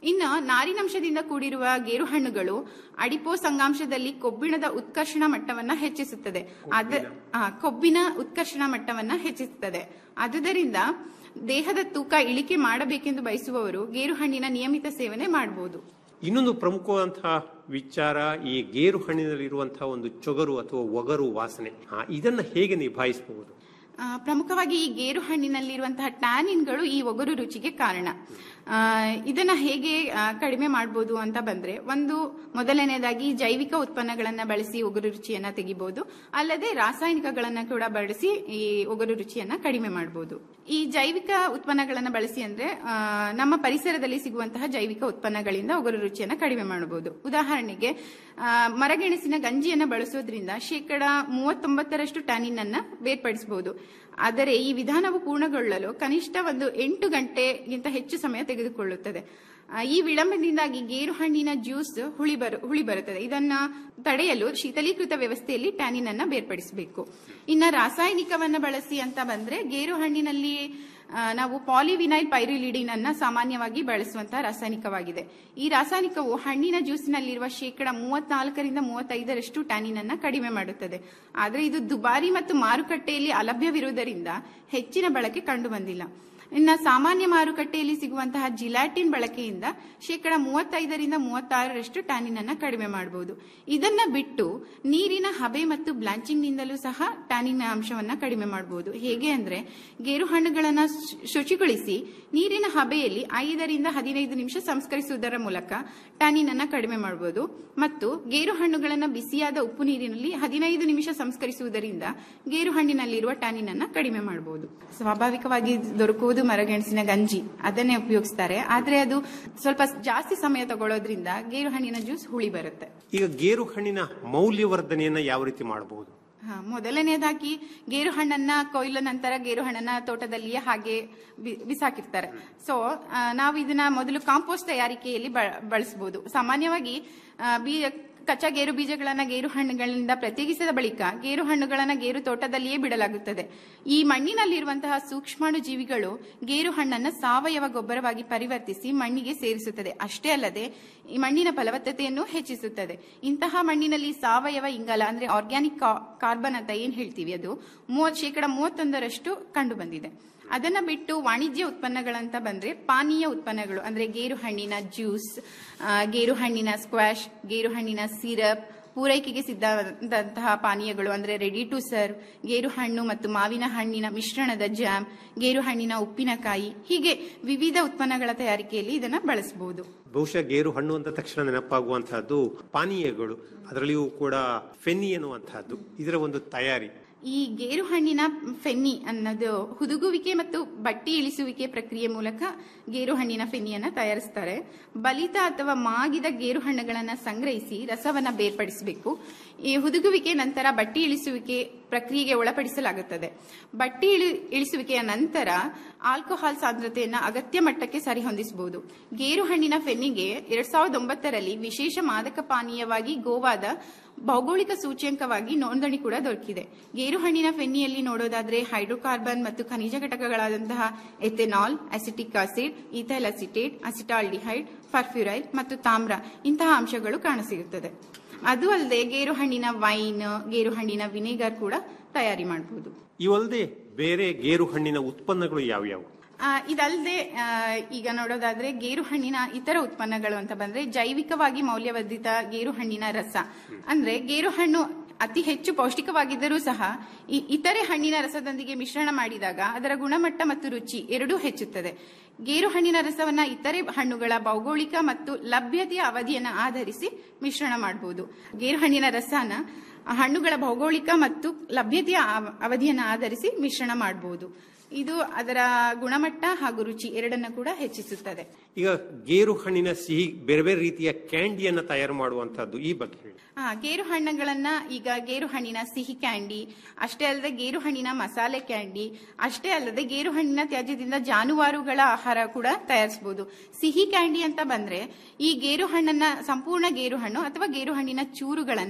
ಇನ್ನು ನಾರಿನಂಶದಿಂದ ಕೂಡಿರುವ ಗೇರು ಹಣ್ಣುಗಳು ಅಡಿಪೋಸ್ ಅಂಗಾಂಶದಲ್ಲಿ ಕೊಬ್ಬಿಣದ ಉತ್ಕರ್ಷಣ ಮಟ್ಟವನ್ನ ಹೆಚ್ಚಿಸುತ್ತದೆ ಅದ ಆ, ಕೊಬ್ಬಿನ ಉತ್ಕರ್ಷಣ ಮಟ್ಟವನ್ನ ಹೆಚ್ಚಿಸುತ್ತದೆ ಆದುದರಿಂದ ದೇಹದ ತೂಕ ಇಳಿಕೆ ಮಾಡಬೇಕೆಂದು ಬಯಸುವವರು ಗೇರು ಹಣ್ಣಿನ ನಿಯಮಿತ ಸೇವನೆ ಮಾಡಬಹುದು ಇನ್ನೊಂದು ಪ್ರಮುಖವಾದಂತಹ ವಿಚಾರ ಈ ಗೇರು ಹಣ್ಣಿನಲ್ಲಿರುವಂತಹ ಒಂದು ಚೊಗರು ಅಥವಾ ಒಗರು ವಾಸನೆ ಆ, ಇದನ್ನ ಹೇಗೆ ನಿಭಾಯಿಸಬಹುದು ಆ, ಪ್ರಮುಖವಾಗಿ ಈ ಗೇರು ಹಣ್ಣಿನಲ್ಲಿರುವಂತಹ ಟ್ಯಾನಿನ್ಗಳು ಈ ಒಗರು ರುಚಿಗೆ ಕಾರಣ ಆ, ಇದನ್ನ ಹೇಗೆ ಆ, ಕಡಿಮೆ ಮಾಡಬಹುದು ಅಂತ ಬಂದ್ರೆ ಒಂದು ಮೊದಲನೇದಾಗಿ ಜೈವಿಕ ಉತ್ಪನ್ನಗಳನ್ನ ಬಳಸಿ ಒಗರು ರುಚಿಯನ್ನ ತೆಗಿಬಹುದು ಅಲ್ಲದೆ ರಾಸಾಯನಿಕಗಳನ್ನ ಕೂಡ ಬಳಸಿ ಈ ಒಗರು ರುಚಿಯನ್ನ ಕಡಿಮೆ ಮಾಡಬಹುದು ಈ ಜೈವಿಕ ಉತ್ಪನ್ನಗಳನ್ನ ಬಳಸಿ ಅಂದ್ರೆ ಆ, ನಮ್ಮ ಪರಿಸರದಲ್ಲಿ ಸಿಗುವಂತಹ ಜೈವಿಕ ಉತ್ಪನ್ನಗಳಿಂದ ಒಗರು ರುಚಿಯನ್ನ ಕಡಿಮೆ ಮಾಡಬಹುದು ಉದಾಹರಣೆಗೆ ಆ, ಮರಗೆಣಸಿನ ಗಂಜಿಯನ್ನ ಬಳಸೋದ್ರಿಂದ ಶೇಕಡ ಮೂವತ್ತೊಂಬತ್ತರಷ್ಟು ಟ್ಯಾನಿನ್ ಅನ್ನ ಬೇರ್ಪಡಿಸಬಹುದು ಆದರೆ ಈ ವಿಧಾನವು ಪೂರ್ಣಗೊಳ್ಳಲು ಕನಿಷ್ಠ ಒಂದು ಎಂಟು ಗಂಟೆಗಿಂತ ಹೆಚ್ಚು ಸಮಯ ತೆಗೆದುಕೊಳ್ಳುತ್ತದೆ ಆ, ಈ ವಿಳಂಬದಿಂದಾಗಿ ಗೇರು ಹಣ್ಣಿನ ಜ್ಯೂಸ್ ಹುಳಿ ಬರು ಹುಳಿ ಬರುತ್ತದೆ ಇದನ್ನ ತಡೆಯಲು ಶೀತಲೀಕೃತ ವ್ಯವಸ್ಥೆಯಲ್ಲಿ ಟ್ಯಾನಿನ್ ಅನ್ನ ಬೇರ್ಪಡಿಸಬೇಕು ಇನ್ನ ರಾಸಾಯನಿಕವನ್ನ ಬಳಸಿ ಅಂತ ಬಂದ್ರೆ ಗೇರು ಹಣ್ಣಿನಲ್ಲಿ ಆ, ನಾವು ಪಾಲಿವಿನೈಲ್ ಪೈರಿಲಿಡಿನ್ ಅನ್ನ ಸಾಮಾನ್ಯವಾಗಿ ಬಳಸುವಂತಹ ರಾಸಾಯನಿಕವಾಗಿದೆ ಈ ರಾಸಾಯನಿಕವು ಹಣ್ಣಿನ ಜ್ಯೂಸ್ನಲ್ಲಿರುವ ಶೇಕಡ ಮೂವತ್ನಾಲ್ಕರಿಂದ ಮೂವತ್ತೈದರಷ್ಟು ಟ್ಯಾನಿನ್ ಅನ್ನ ಕಡಿಮೆ ಮಾಡುತ್ತದೆ ಆದರೆ ಇದು ದುಬಾರಿ ಮತ್ತು ಮಾರುಕಟ್ಟೆಯಲ್ಲಿ ಅಲಭ್ಯವಿರುವುದರಿಂದ ಹೆಚ್ಚಿನ ಬಳಕೆ ಕಂಡು ಬಂದಿಲ್ಲ ಇನ್ನು ಸಾಮಾನ್ಯ ಮಾರುಕಟ್ಟೆಯಲ್ಲಿ ಸಿಗುವಂತಹ ಜಿಲಾಟಿನ್ ಬಳಕೆಯಿಂದ ಶೇಕಡ ಮೂವತ್ತೈದರಿಂದ ಮೂವತ್ತಾರರಷ್ಟು ಟ್ಯಾನಿನ್ ಅನ್ನ ಕಡಿಮೆ ಮಾಡಬಹುದು ಇದನ್ನ ಬಿಟ್ಟು ನೀರಿನ ಹಬೆ ಮತ್ತು ಬ್ಲಾಂಚಿಂಗ್ ನಿಂದಲೂ ಸಹ ಟ್ಯಾನಿನ್ ಅಂಶವನ್ನ ಕಡಿಮೆ ಮಾಡಬಹುದು ಹೇಗೆ ಅಂದ್ರೆ ಗೇರು ಹಣ್ಣುಗಳನ್ನ ಶು- ಶುಚಿಗೊಳಿಸಿ ನೀರಿನ ಹಬೆಯಲ್ಲಿ ಐದರಿಂದ ಹದಿನೈದು ನಿಮಿಷ ಸಂಸ್ಕರಿಸುವುದರ ಮೂಲಕ ಟ್ಯಾನಿನ್ ಅನ್ನ ಕಡಿಮೆ ಮಾಡಬಹುದು ಮತ್ತು ಗೇರು ಹಣ್ಣುಗಳನ್ನ ಬಿಸಿಯಾದ ಉಪ್ಪು ನೀರಿನಲ್ಲಿ ಹದಿನೈದು ನಿಮಿಷ ಸಂಸ್ಕರಿಸುವುದರಿಂದ ಗೇರು ಹಣ್ಣಿನಲ್ಲಿರುವ ಟ್ಯಾನಿನ್ ಅನ್ನ ಕಡಿಮೆ ಮಾಡಬಹುದು ಸ್ವಾಭಾವಿಕವಾಗಿ ದೊರಕುವುದು ಮರಗೆಣಸಿನ ಗಂಜಿ ಅದನ್ನೇ ಉಪಯೋಗಿಸ್ತಾರೆ ಆದ್ರೆ ಅದು ಸ್ವಲ್ಪ ಜಾಸ್ತಿ ಸಮಯ ತಗೊಳ್ಳೋದ್ರಿಂದ ಗೇರು ಹಣ್ಣಿನ ಜ್ಯೂಸ್ ಹುಳಿ ಬರುತ್ತೆ ಈಗ ಗೇರು ಹಣ್ಣಿನ ಮೌಲ್ಯವರ್ಧನೆಯನ್ನ ಯಾವ ರೀತಿ ಮಾಡಬಹುದು ಹಾ, ಮೊದಲನೇದಾಗಿ ಗೇರು ಹಣ್ಣನ್ನ ಕೊಯ್ಲ ನಂತರ ಗೇರು ಹಣ್ಣನ್ನ ತೋಟದಲ್ಲಿಯೇ ಹಾಗೆ ಬಿ- ಬಿಸಾಕಿರ್ತಾರೆ ಸೊ ನಾವು ಇದನ್ನ ಮೊದಲು ಕಾಂಪೋಸ್ಟ್ ತಯಾರಿಕೆಯಲ್ಲಿ ಬ- ಬಳಸಬಹುದು ಸಾಮಾನ್ಯವಾಗಿ ಆ, ಬೀ- ಕಚ್ಚಾ ಗೇರು ಬೀಜಗಳನ್ನ ಗೇರು ಹಣ್ಣುಗಳಿಂದ ಪ್ರತ್ಯೇಕಿಸಿದ ಬಳಿಕ ಗೇರು ಹಣ್ಣುಗಳನ್ನ ಗೇರು ತೋಟದಲ್ಲಿಯೇ ಬಿಡಲಾಗುತ್ತದೆ ಈ ಮಣ್ಣಿನಲ್ಲಿರುವಂತಹ ಸೂಕ್ಷ್ಮಾಣು ಜೀವಿಗಳು ಗೇರು ಹಣ್ಣನ್ನ ಸಾವಯವ ಗೊಬ್ಬರವಾಗಿ ಪರಿವರ್ತಿಸಿ ಮಣ್ಣಿಗೆ ಸೇರಿಸುತ್ತದೆ ಅಷ್ಟೇ ಅಲ್ಲದೆ ಈ ಮಣ್ಣಿನ ಫಲವತ್ತತೆಯನ್ನು ಹೆಚ್ಚಿಸುತ್ತದೆ ಇಂತಹ ಮಣ್ಣಿನಲ್ಲಿ ಸಾವಯವ ಇಂಗಾಲ ಅಂದ್ರೆ ಆರ್ಗ್ಯಾನಿಕ್ ಕಾರ್ಬನ್ ಅಂತ ಏನ್ ಹೇಳ್ತೀವಿ ಅದು ಮೂವತ್ ಶೇಕಡ ಮೂವತ್ತೊಂದರಷ್ಟು ಕಂಡು ಬಂದಿದೆ ಅದನ್ನ ಬಿಟ್ಟು ವಾಣಿಜ್ಯ ಉತ್ಪನ್ನಗಳಂತ ಬಂದ್ರೆ ಪಾನೀಯ ಉತ್ಪನ್ನಗಳು ಅಂದ್ರೆ ಗೇರು ಹಣ್ಣಿನ ಜ್ಯೂಸ್ ಆ, ಗೇರು ಹಣ್ಣಿನ ಸ್ಕ್ವಾಶ್ ಗೇರು ಹಣ್ಣಿನ ಸಿರಪ್ ಪೂರೈಕೆಗೆ ಸಿದ್ಧವಾದಂತಹ ಪಾನೀಯಗಳು ಅಂದ್ರೆ ರೆಡಿ ಟು ಸರ್ವ್ ಗೇರು ಹಣ್ಣು ಮತ್ತು ಮಾವಿನ ಹಣ್ಣಿನ ಮಿಶ್ರಣದ ಜಾಮ್ ಗೇರು ಹಣ್ಣಿನ ಉಪ್ಪಿನಕಾಯಿ ಹೀಗೆ ವಿವಿಧ ಉತ್ಪನ್ನಗಳ ತಯಾರಿಕೆಯಲ್ಲಿ ಇದನ್ನ ಬಳಸಬಹುದು ಬಹುಶಃ ಗೇರು ಹಣ್ಣು ಅಂತ ತಕ್ಷಣ ನೆನಪಾಗುವಂತಹದ್ದು ಪಾನೀಯಗಳು ಅದರಲ್ಲಿಯೂ ಕೂಡ ಫೆನ್ನಿ ಎನ್ನುವಂತಹದ್ದು ಇದರ ಒಂದು ತಯಾರಿ ಈ ಗೇರು ಹಣ್ಣಿನ ಫೆನ್ನಿ ಅನ್ನೋದು ಹುದುಗುವಿಕೆ ಮತ್ತು ಬಟ್ಟಿ ಇಳಿಸುವಿಕೆ ಪ್ರಕ್ರಿಯೆ ಮೂಲಕ ಗೇರು ಹಣ್ಣಿನ ಫೆನ್ನಿಯನ್ನ ತಯಾರಿಸ್ತಾರೆ ಬಲಿತ ಅಥವಾ ಮಾಗಿದ ಗೇರು ಹಣ್ಣುಗಳನ್ನ ಸಂಗ್ರಹಿಸಿ ರಸವನ್ನ ಬೇರ್ಪಡಿಸಬೇಕು ಈ ಹುದುಗುವಿಕೆ ನಂತರ ಬಟ್ಟಿ ಇಳಿಸುವಿಕೆ ಪ್ರಕ್ರಿಯೆಗೆ ಒಳಪಡಿಸಲಾಗುತ್ತದೆ ಬಟ್ಟಿ ಇಳಿ ಇಳಿಸುವಿಕೆಯ ನಂತರ ಆಲ್ಕೋಹಾಲ್ ಸಾಂದ್ರತೆಯನ್ನ ಅಗತ್ಯ ಮಟ್ಟಕ್ಕೆ ಸರಿಹೊಂದಿಸಬಹುದು ಗೇರು ಹಣ್ಣಿನ ಫೆನ್ನಿಗೆ ಎರಡ್ ಸಾವಿರದ ಒಂಬತ್ತರಲ್ಲಿ ವಿಶೇಷ ಮಾದಕ ಪಾನೀಯವಾಗಿ ಗೋವಾದ ಭೌಗೋಳಿಕ ಸೂಚ್ಯಂಕವಾಗಿ ನೋಂದಣಿ ಕೂಡ ದೊರಕಿದೆ ಗೇರು ಹಣ್ಣಿನ ಫೆನ್ನಿಯಲ್ಲಿ ನೋಡೋದಾದ್ರೆ ಹೈಡ್ರೋಕಾರ್ಬನ್ ಮತ್ತು ಖನಿಜ ಘಟಕಗಳಾದಂತಹ ethanol acetic acid ethyl acetate acetaldehyde furfuryl ಮತ್ತು ತಾಮ್ರ ಇಂತಹ ಅಂಶಗಳು ಕಾಣಸಿಗುತ್ತದೆ ಅದು ಅಲ್ಲದೆ ಗೇರು ಹಣ್ಣಿನ ವೈನ್ ಗೇರು ಹಣ್ಣಿನ ವಿನೆಗರ್ ಕೂಡ ತಯಾರಿ ಮಾಡಬಹುದು ಇವಲ್ಲದೆ ಬೇರೆ ಗೇರು ಹಣ್ಣಿನ ಉತ್ಪನ್ನಗಳು ಯಾವ್ಯಾವು ಆ, ಇದಲ್ಲದೆ ಆ, ಈಗ ನೋಡೋದಾದ್ರೆ ಗೇರು ಹಣ್ಣಿನ ಇತರ ಉತ್ಪನ್ನಗಳು ಅಂತ ಬಂದ್ರೆ ಜೈವಿಕವಾಗಿ ಮೌಲ್ಯವರ್ಧಿತ ಗೇರು ಹಣ್ಣಿನ ರಸ ಅಂದ್ರೆ ಗೇರು ಹಣ್ಣು ಅತಿ ಹೆಚ್ಚು ಪೌಷ್ಟಿಕವಾಗಿದ್ದರೂ ಸಹ ಈ ಇತರೆ ಹಣ್ಣಿನ ರಸದೊಂದಿಗೆ ಮಿಶ್ರಣ ಮಾಡಿದಾಗ ಅದರ ಗುಣಮಟ್ಟ ಮತ್ತು ರುಚಿ ಎರಡೂ ಹೆಚ್ಚುತ್ತದೆ ಗೇರು ಹಣ್ಣಿನ ರಸವನ್ನ ಇತರೆ ಹಣ್ಣುಗಳ ಭೌಗೋಳಿಕ ಮತ್ತು ಲಭ್ಯತೆಯ ಅವಧಿಯನ್ನ ಆಧರಿಸಿ ಮಿಶ್ರಣ ಮಾಡಬಹುದು ಗೇರು ಹಣ್ಣಿನ ರಸನ ಹಣ್ಣುಗಳ ಭೌಗೋಳಿಕ ಮತ್ತು ಲಭ್ಯತೆಯ ಅವ- ಅವಧಿಯನ್ನ ಆಧರಿಸಿ ಮಿಶ್ರಣ ಮಾಡಬಹುದು ಇದು ಅದರ ಗುಣಮಟ್ಟ ಹಾಗೂ ರುಚಿ ಎರಡನ್ನ ಕೂಡ ಹೆಚ್ಚಿಸುತ್ತದೆ ಈಗ ಗೇರು ಹಣ್ಣಿನ ಸಿಹಿ ಬೇರೆ ಬೇರೆ ರೀತಿಯ ಕ್ಯಾಂಡಿಯನ್ನ ತಯಾರು ಮಾಡುವಂತಹದ್ದು ಈ ಬಗ್ಗೆ ಹೇಳಿ ಹಾ ಗೇರು ಹಣ್ಣುಗಳನ್ನ ಈಗ ಗೇರು ಹಣ್ಣಿನ ಸಿಹಿ ಕ್ಯಾಂಡಿ ಅಷ್ಟೇ ಅಲ್ಲದೆ ಗೇರು ಹಣ್ಣಿನ ಮಸಾಲೆ ಕ್ಯಾಂಡಿ ಅಷ್ಟೇ ಅಲ್ಲದೆ ಗೇರು ಹಣ್ಣಿನ ತ್ಯಾಜ್ಯದಿಂದ ಜಾನುವಾರುಗಳ ಆಹಾರ ಕೂಡ ತಯಾರಿಸಬಹುದು ಸಿಹಿ ಕ್ಯಾಂಡಿ ಅಂತ ಬಂದ್ರೆ ಈ ಗೇರು ಹಣ್ಣನ್ನ ಸಂಪೂರ್ಣ ಗೇರು ಹಣ್ಣು ಅಥವಾ ಗೇರು ಹಣ್ಣಿನ ಚೂರುಗಳನ್ನ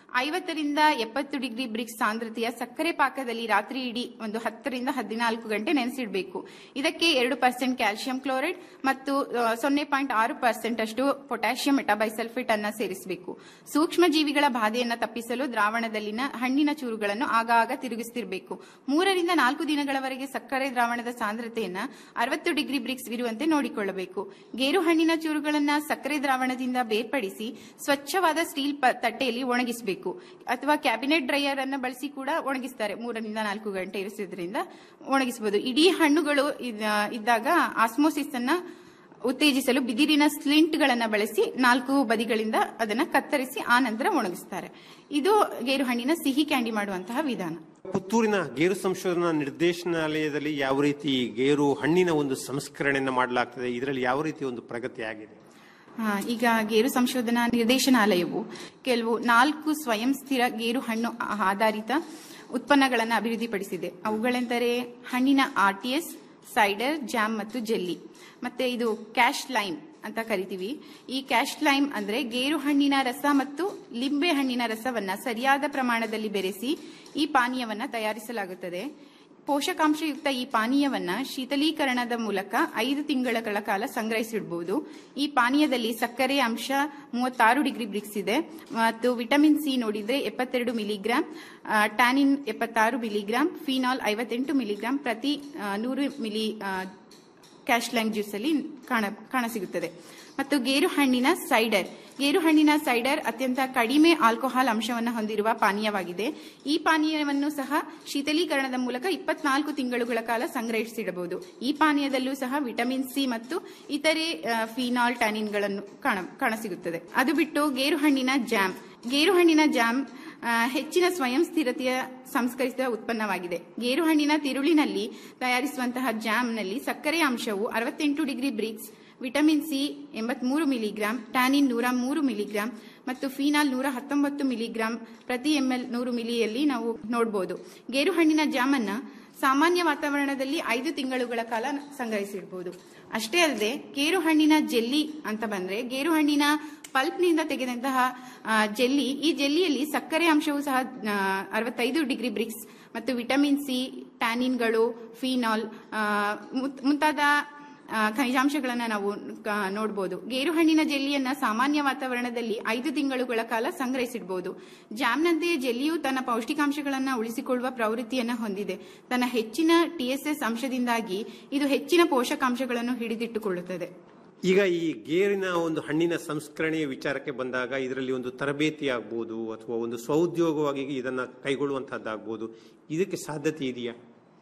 ಐವತ್ತರಿಂದ ಎಪ್ಪತ್ತು ಡಿಗ್ರಿ ಬ್ರಿಕ್ಸ್ ಸಾಂದ್ರತೆಯ ಸಕ್ಕರೆ ಪಾಕದಲ್ಲಿ ರಾತ್ರಿ ಇಡೀ ಒಂದು ಹತ್ತರಿಂದ ಹದಿನಾಲ್ಕು ಗಂಟೆ ನೆನೆಸಿಡಬೇಕು ಇದಕ್ಕೆ ಎರಡು ಪರ್ಸೆಂಟ್ ಕ್ಯಾಲ್ಸಿಯಂ ಕ್ಲೋರೈಡ್ ಮತ್ತು ಆ, ಸೊನ್ನೆ ಪಾಯಿಂಟ್ ಆರು ಪರ್ಸೆಂಟ್ ಅಷ್ಟು ಪೊಟ್ಯಾಷಿಯಂ ಮೆಟಾಬೈಸಲ್ಫೇಟ್ ಅನ್ನ ಸೇರಿಸಬೇಕು ಸೂಕ್ಷ್ಮ ಜೀವಿಗಳ ಬಾಧೆಯನ್ನ ತಪ್ಪಿಸಲು ದ್ರಾವಣದಲ್ಲಿನ ಹಣ್ಣಿನ ಚೂರುಗಳನ್ನು ಆಗಾಗ ತಿರುಗಿಸ್ತಿರಬೇಕು ಮೂರರಿಂದ ನಾಲ್ಕು ದಿನಗಳವರೆಗೆ ಸಕ್ಕರೆ ದ್ರಾವಣದ ಸಾಂದ್ರತೆಯನ್ನ ಅರವತ್ತು ಡಿಗ್ರಿ ಬ್ರಿಕ್ಸ್ ಇರುವಂತೆ ನೋಡಿಕೊಳ್ಳಬೇಕು ಗೇರು ಹಣ್ಣಿನ ಚೂರುಗಳನ್ನ ಸಕ್ಕರೆ ದ್ರಾವಣದಿಂದ ಬೇರ್ಪಡಿಸಿ ಸ್ವಚ್ಛವಾದ ಸ್ಟೀಲ್ ಪ- ತಟ್ಟೆಯಲ್ಲಿ ಒಣಗಿಸಬೇಕು ಅಥವಾ ಕ್ಯಾಬಿನೆಟ್ ಡ್ರೈಯರ್ ಅನ್ನ ಬಳಸಿ ಕೂಡ ಒಣಗಿಸ್ತಾರೆ ಮೂರರಿಂದ ನಾಲ್ಕು ಗಂಟೆ ಇರಿಸೋದ್ರಿಂದ ಒಣಗಿಸಬಹುದು ಇಡೀ ಹಣ್ಣುಗಳು ಇದ್ದ- ಇದ್ದಾಗ ಆಸ್ಮೋಸಿಸ್ ಅನ್ನ ಉತ್ತೇಜಿಸಲು ಬಿದಿರಿನ ಸ್ಲಿಂಟ್ ಗಳನ್ನ ಬಳಸಿ ನಾಲ್ಕು ಬದಿಗಳಿಂದ ಅದನ್ನ ಕತ್ತರಿಸಿ ಆ ನಂತರ ಒಣಗಿಸ್ತಾರೆ ಇದು ಗೇರು ಹಣ್ಣಿನ ಸಿಹಿ ಕ್ಯಾಂಡಿ ಮಾಡುವಂತಹ ವಿಧಾನ ಪುತ್ತೂರಿನ ಗೇರು ಸಂಶೋಧನಾ ನಿರ್ದೇಶನಾಲಯದಲ್ಲಿ ಯಾವ ರೀತಿ ಗೇರು ಹಣ್ಣಿನ ಒಂದು ಸಂಸ್ಕರಣೆಯನ್ನು ಮಾಡಲಾಗ್ತದೆ ಇದರಲ್ಲಿ ಯಾವ ರೀತಿ ಒಂದು ಪ್ರಗತಿ ಆಗಿದೆ ಹಾ, ಈಗ ಗೇರು ಸಂಶೋಧನಾ ನಿರ್ದೇಶನಾಲಯವು ಕೆಲವು ನಾಲ್ಕು ಸ್ವಯಂ ಸ್ಥಿರ ಗೇರು ಹಣ್ಣು ಆಧಾರಿತ ಉತ್ಪನ್ನಗಳನ್ನು ಅಭಿವೃದ್ಧಿಪಡಿಸಿದೆ ಅವುಗಳೆಂದರೆ ಹಣ್ಣಿನ ಆರ್ಟಿಎಸ್ ಸೈಡರ್ ಜಾಮ್ ಮತ್ತು ಜೆಲ್ಲಿ ಮತ್ತೆ ಇದು ಕ್ಯಾಶ್ ಲೈಮ್ ಅಂತ ಕರಿತೀವಿ ಈ ಕ್ಯಾಶ್ ಲೈಮ್ ಅಂದ್ರೆ ಗೇರು ಹಣ್ಣಿನ ರಸ ಮತ್ತು ಲಿಂಬೆ ಹಣ್ಣಿನ ರಸವನ್ನ ಸರಿಯಾದ ಪ್ರಮಾಣದಲ್ಲಿ ಬೆರೆಸಿ ಈ ಪಾನೀಯವನ್ನ ತಯಾರಿಸಲಾಗುತ್ತದೆ ಪೋಷಕಾಂಶಯುಕ್ತ ಈ ಪಾನೀಯವನ್ನ ಶೀತಲೀಕರಣದ ಮೂಲಕ ಐದು ತಿಂಗಳ ಕಾಲ ಸಂಗ್ರಹಿಸಿಡಬಹುದು ಈ ಪಾನೀಯದಲ್ಲಿ ಸಕ್ಕರೆ ಅಂಶ ಮೂವತ್ತಾರು ಡಿಗ್ರಿ ಬ್ರಿಕ್ಸ್ ಇದೆ ಮತ್ತು ವಿಟಮಿನ್ ಸಿ ನೋಡಿದ್ರೆ ಎಪ್ಪತ್ತೆರಡು ಮಿಲಿಗ್ರಾಂ ಟ್ಯಾನಿನ್ ಎಪ್ಪತ್ತಾರು ಮಿಲಿಗ್ರಾಂ ಫಿನಾಲ್ ಐವತ್ತೆಂಟು ಮಿಲಿಗ್ರಾಂ ಪ್ರತಿ ಆ, ನೂರು ಮಿಲಿ ಆ, ಕ್ಯಾಶ್ ಲೈಮ್ ಜ್ಯೂಸ್ ಅಲ್ಲಿ ಕಾಣ ಕಾಣಸಿಗುತ್ತದೆ ಮತ್ತು ಗೇರು ಹಣ್ಣಿನ ಸೈಡರ್ ಗೇರು ಹಣ್ಣಿನ ಸೈಡರ್ ಅತ್ಯಂತ ಕಡಿಮೆ ಆಲ್ಕೋಹಾಲ್ ಅಂಶವನ್ನು ಹೊಂದಿರುವ ಪಾನೀಯವಾಗಿದೆ ಈ ಪಾನೀಯವನ್ನು ಸಹ ಶೀತಲೀಕರಣದ ಮೂಲಕ ಇಪ್ಪತ್ನಾಲ್ಕು ತಿಂಗಳುಗಳ ಕಾಲ ಸಂಗ್ರಹಿಸಿಡಬಹುದು ಈ ಪಾನೀಯದಲ್ಲೂ ಸಹ ವಿಟಮಿನ್ ಸಿ ಮತ್ತು ಇತರೆ ಆ, ಫಿನಾಲ್ ಟ್ಯಾನಿನ್ಗಳನ್ನು ಕಾಣ ಕಾಣಸಿಗುತ್ತದೆ ಅದು ಬಿಟ್ಟು ಗೇರು ಹಣ್ಣಿನ ಜಾಮ್ ಗೇರು ಹಣ್ಣಿನ ಜಾಮ್ ಆ, ಹೆಚ್ಚಿನ ಸ್ವಯಂ ಸ್ಥಿರತೆಯ ಸಂಸ್ಕರಿಸಿದ ಉತ್ಪನ್ನವಾಗಿದೆ ಗೇರು ಹಣ್ಣಿನ ತಿರುಳಿನಲ್ಲಿ ತಯಾರಿಸುವಂತಹ ಜಾಮ್ನಲ್ಲಿ ಸಕ್ಕರೆ ಅಂಶವು ಅರವತ್ತೆಂಟು ಡಿಗ್ರಿ ಬ್ರಿಕ್ಸ್ ವಿಟಮಿನ್ ಸಿ ಎಂಬತ್ಮೂರು ಮಿಲಿಗ್ರಾಂ ಟ್ಯಾನಿನ್ ನೂರ ಮೂರು ಮಿಲಿಗ್ರಾಂ ಮತ್ತು ಫಿನಾಲ್ ನೂರ ಹತ್ತೊಂಬತ್ತು ಮಿಲಿಗ್ರಾಂ ಪ್ರತಿ ಎಂಎಲ್ ನೂರು ಮಿಲಿಯಲ್ಲಿ ನಾವು ನೋಡಬಹುದು ಗೇರು ಹಣ್ಣಿನ ಜಾಮನ್ನ ಸಾಮಾನ್ಯ ವಾತಾವರಣದಲ್ಲಿ ಐದು ತಿಂಗಳುಗಳ ಕಾಲ ಸಂಗ್ರಹಿಸಿಡಬಹುದು ಅಷ್ಟೇ ಅಲ್ಲದೆ ಗೇರು ಹಣ್ಣಿನ ಜೆಲ್ಲಿ ಅಂತ ಬಂದ್ರೆ ಗೇರು ಹಣ್ಣಿನ ಪಲ್ಪ್ನಿಂದ ತೆಗೆದಂತಹ ಆ, ಜೆಲ್ಲಿ ಈ ಜೆಲ್ಲಿಯಲ್ಲಿ ಸಕ್ಕರೆ ಅಂಶವು ಸಹ ಆ, ಅರವತ್ತೈದು ಡಿಗ್ರಿ ಬ್ರಿಕ್ಸ್ ಮತ್ತು ವಿಟಮಿನ್ ಸಿ ಟ್ಯಾನಿನ್ಗಳು ಫಿನಾಲ್ ಆ, ಮುತ್- ಮುಂತಾದ ಆ, ಖನಿಜಾಂಶಗಳನ್ನ ನಾವು ಕ- ನೋಡಬಹುದು ಗೇರು ಹಣ್ಣಿನ ಜೆಲ್ಲಿಯನ್ನ ಸಾಮಾನ್ಯ ವಾತಾವರಣದಲ್ಲಿ ಐದು ತಿಂಗಳುಗಳ ಕಾಲ ಸಂಗ್ರಹಿಸಿಡಬಹುದು ಜಾಮ್ನಂತೆಯೇ ಜೆಲ್ಲಿಯು ತನ್ನ ಪೌಷ್ಟಿಕಾಂಶಗಳನ್ನ ಉಳಿಸಿಕೊಳ್ಳುವ ಪ್ರವೃತ್ತಿಯನ್ನ ಹೊಂದಿದೆ ತನ್ನ ಹೆಚ್ಚಿನ ಟಿಎಸ್ಎಸ್ ಅಂಶದಿಂದಾಗಿ ಇದು ಹೆಚ್ಚಿನ ಪೋಷಕಾಂಶಗಳನ್ನು ಹಿಡಿದಿಟ್ಟುಕೊಳ್ಳುತ್ತದೆ ಈಗ ಈ ಗೇರಿನ ಒಂದು ಹಣ್ಣಿನ ಸಂಸ್ಕರಣೆಯ ವಿಚಾರಕ್ಕೆ ಬಂದಾಗ ಇದರಲ್ಲಿ ಒಂದು ತರಬೇತಿ ಆಗ್ಬೋದು ಅಥವಾ ಒಂದು ಸ್ವಉದ್ಯೋಗವಾಗಿ ಇದನ್ನ ಕೈಗೊಳ್ಳುವಂತಹದ್ದಾಗ್ಬೋದು ಇದಕ್ಕೆ ಸಾಧ್ಯತೆ ಇದೆಯಾ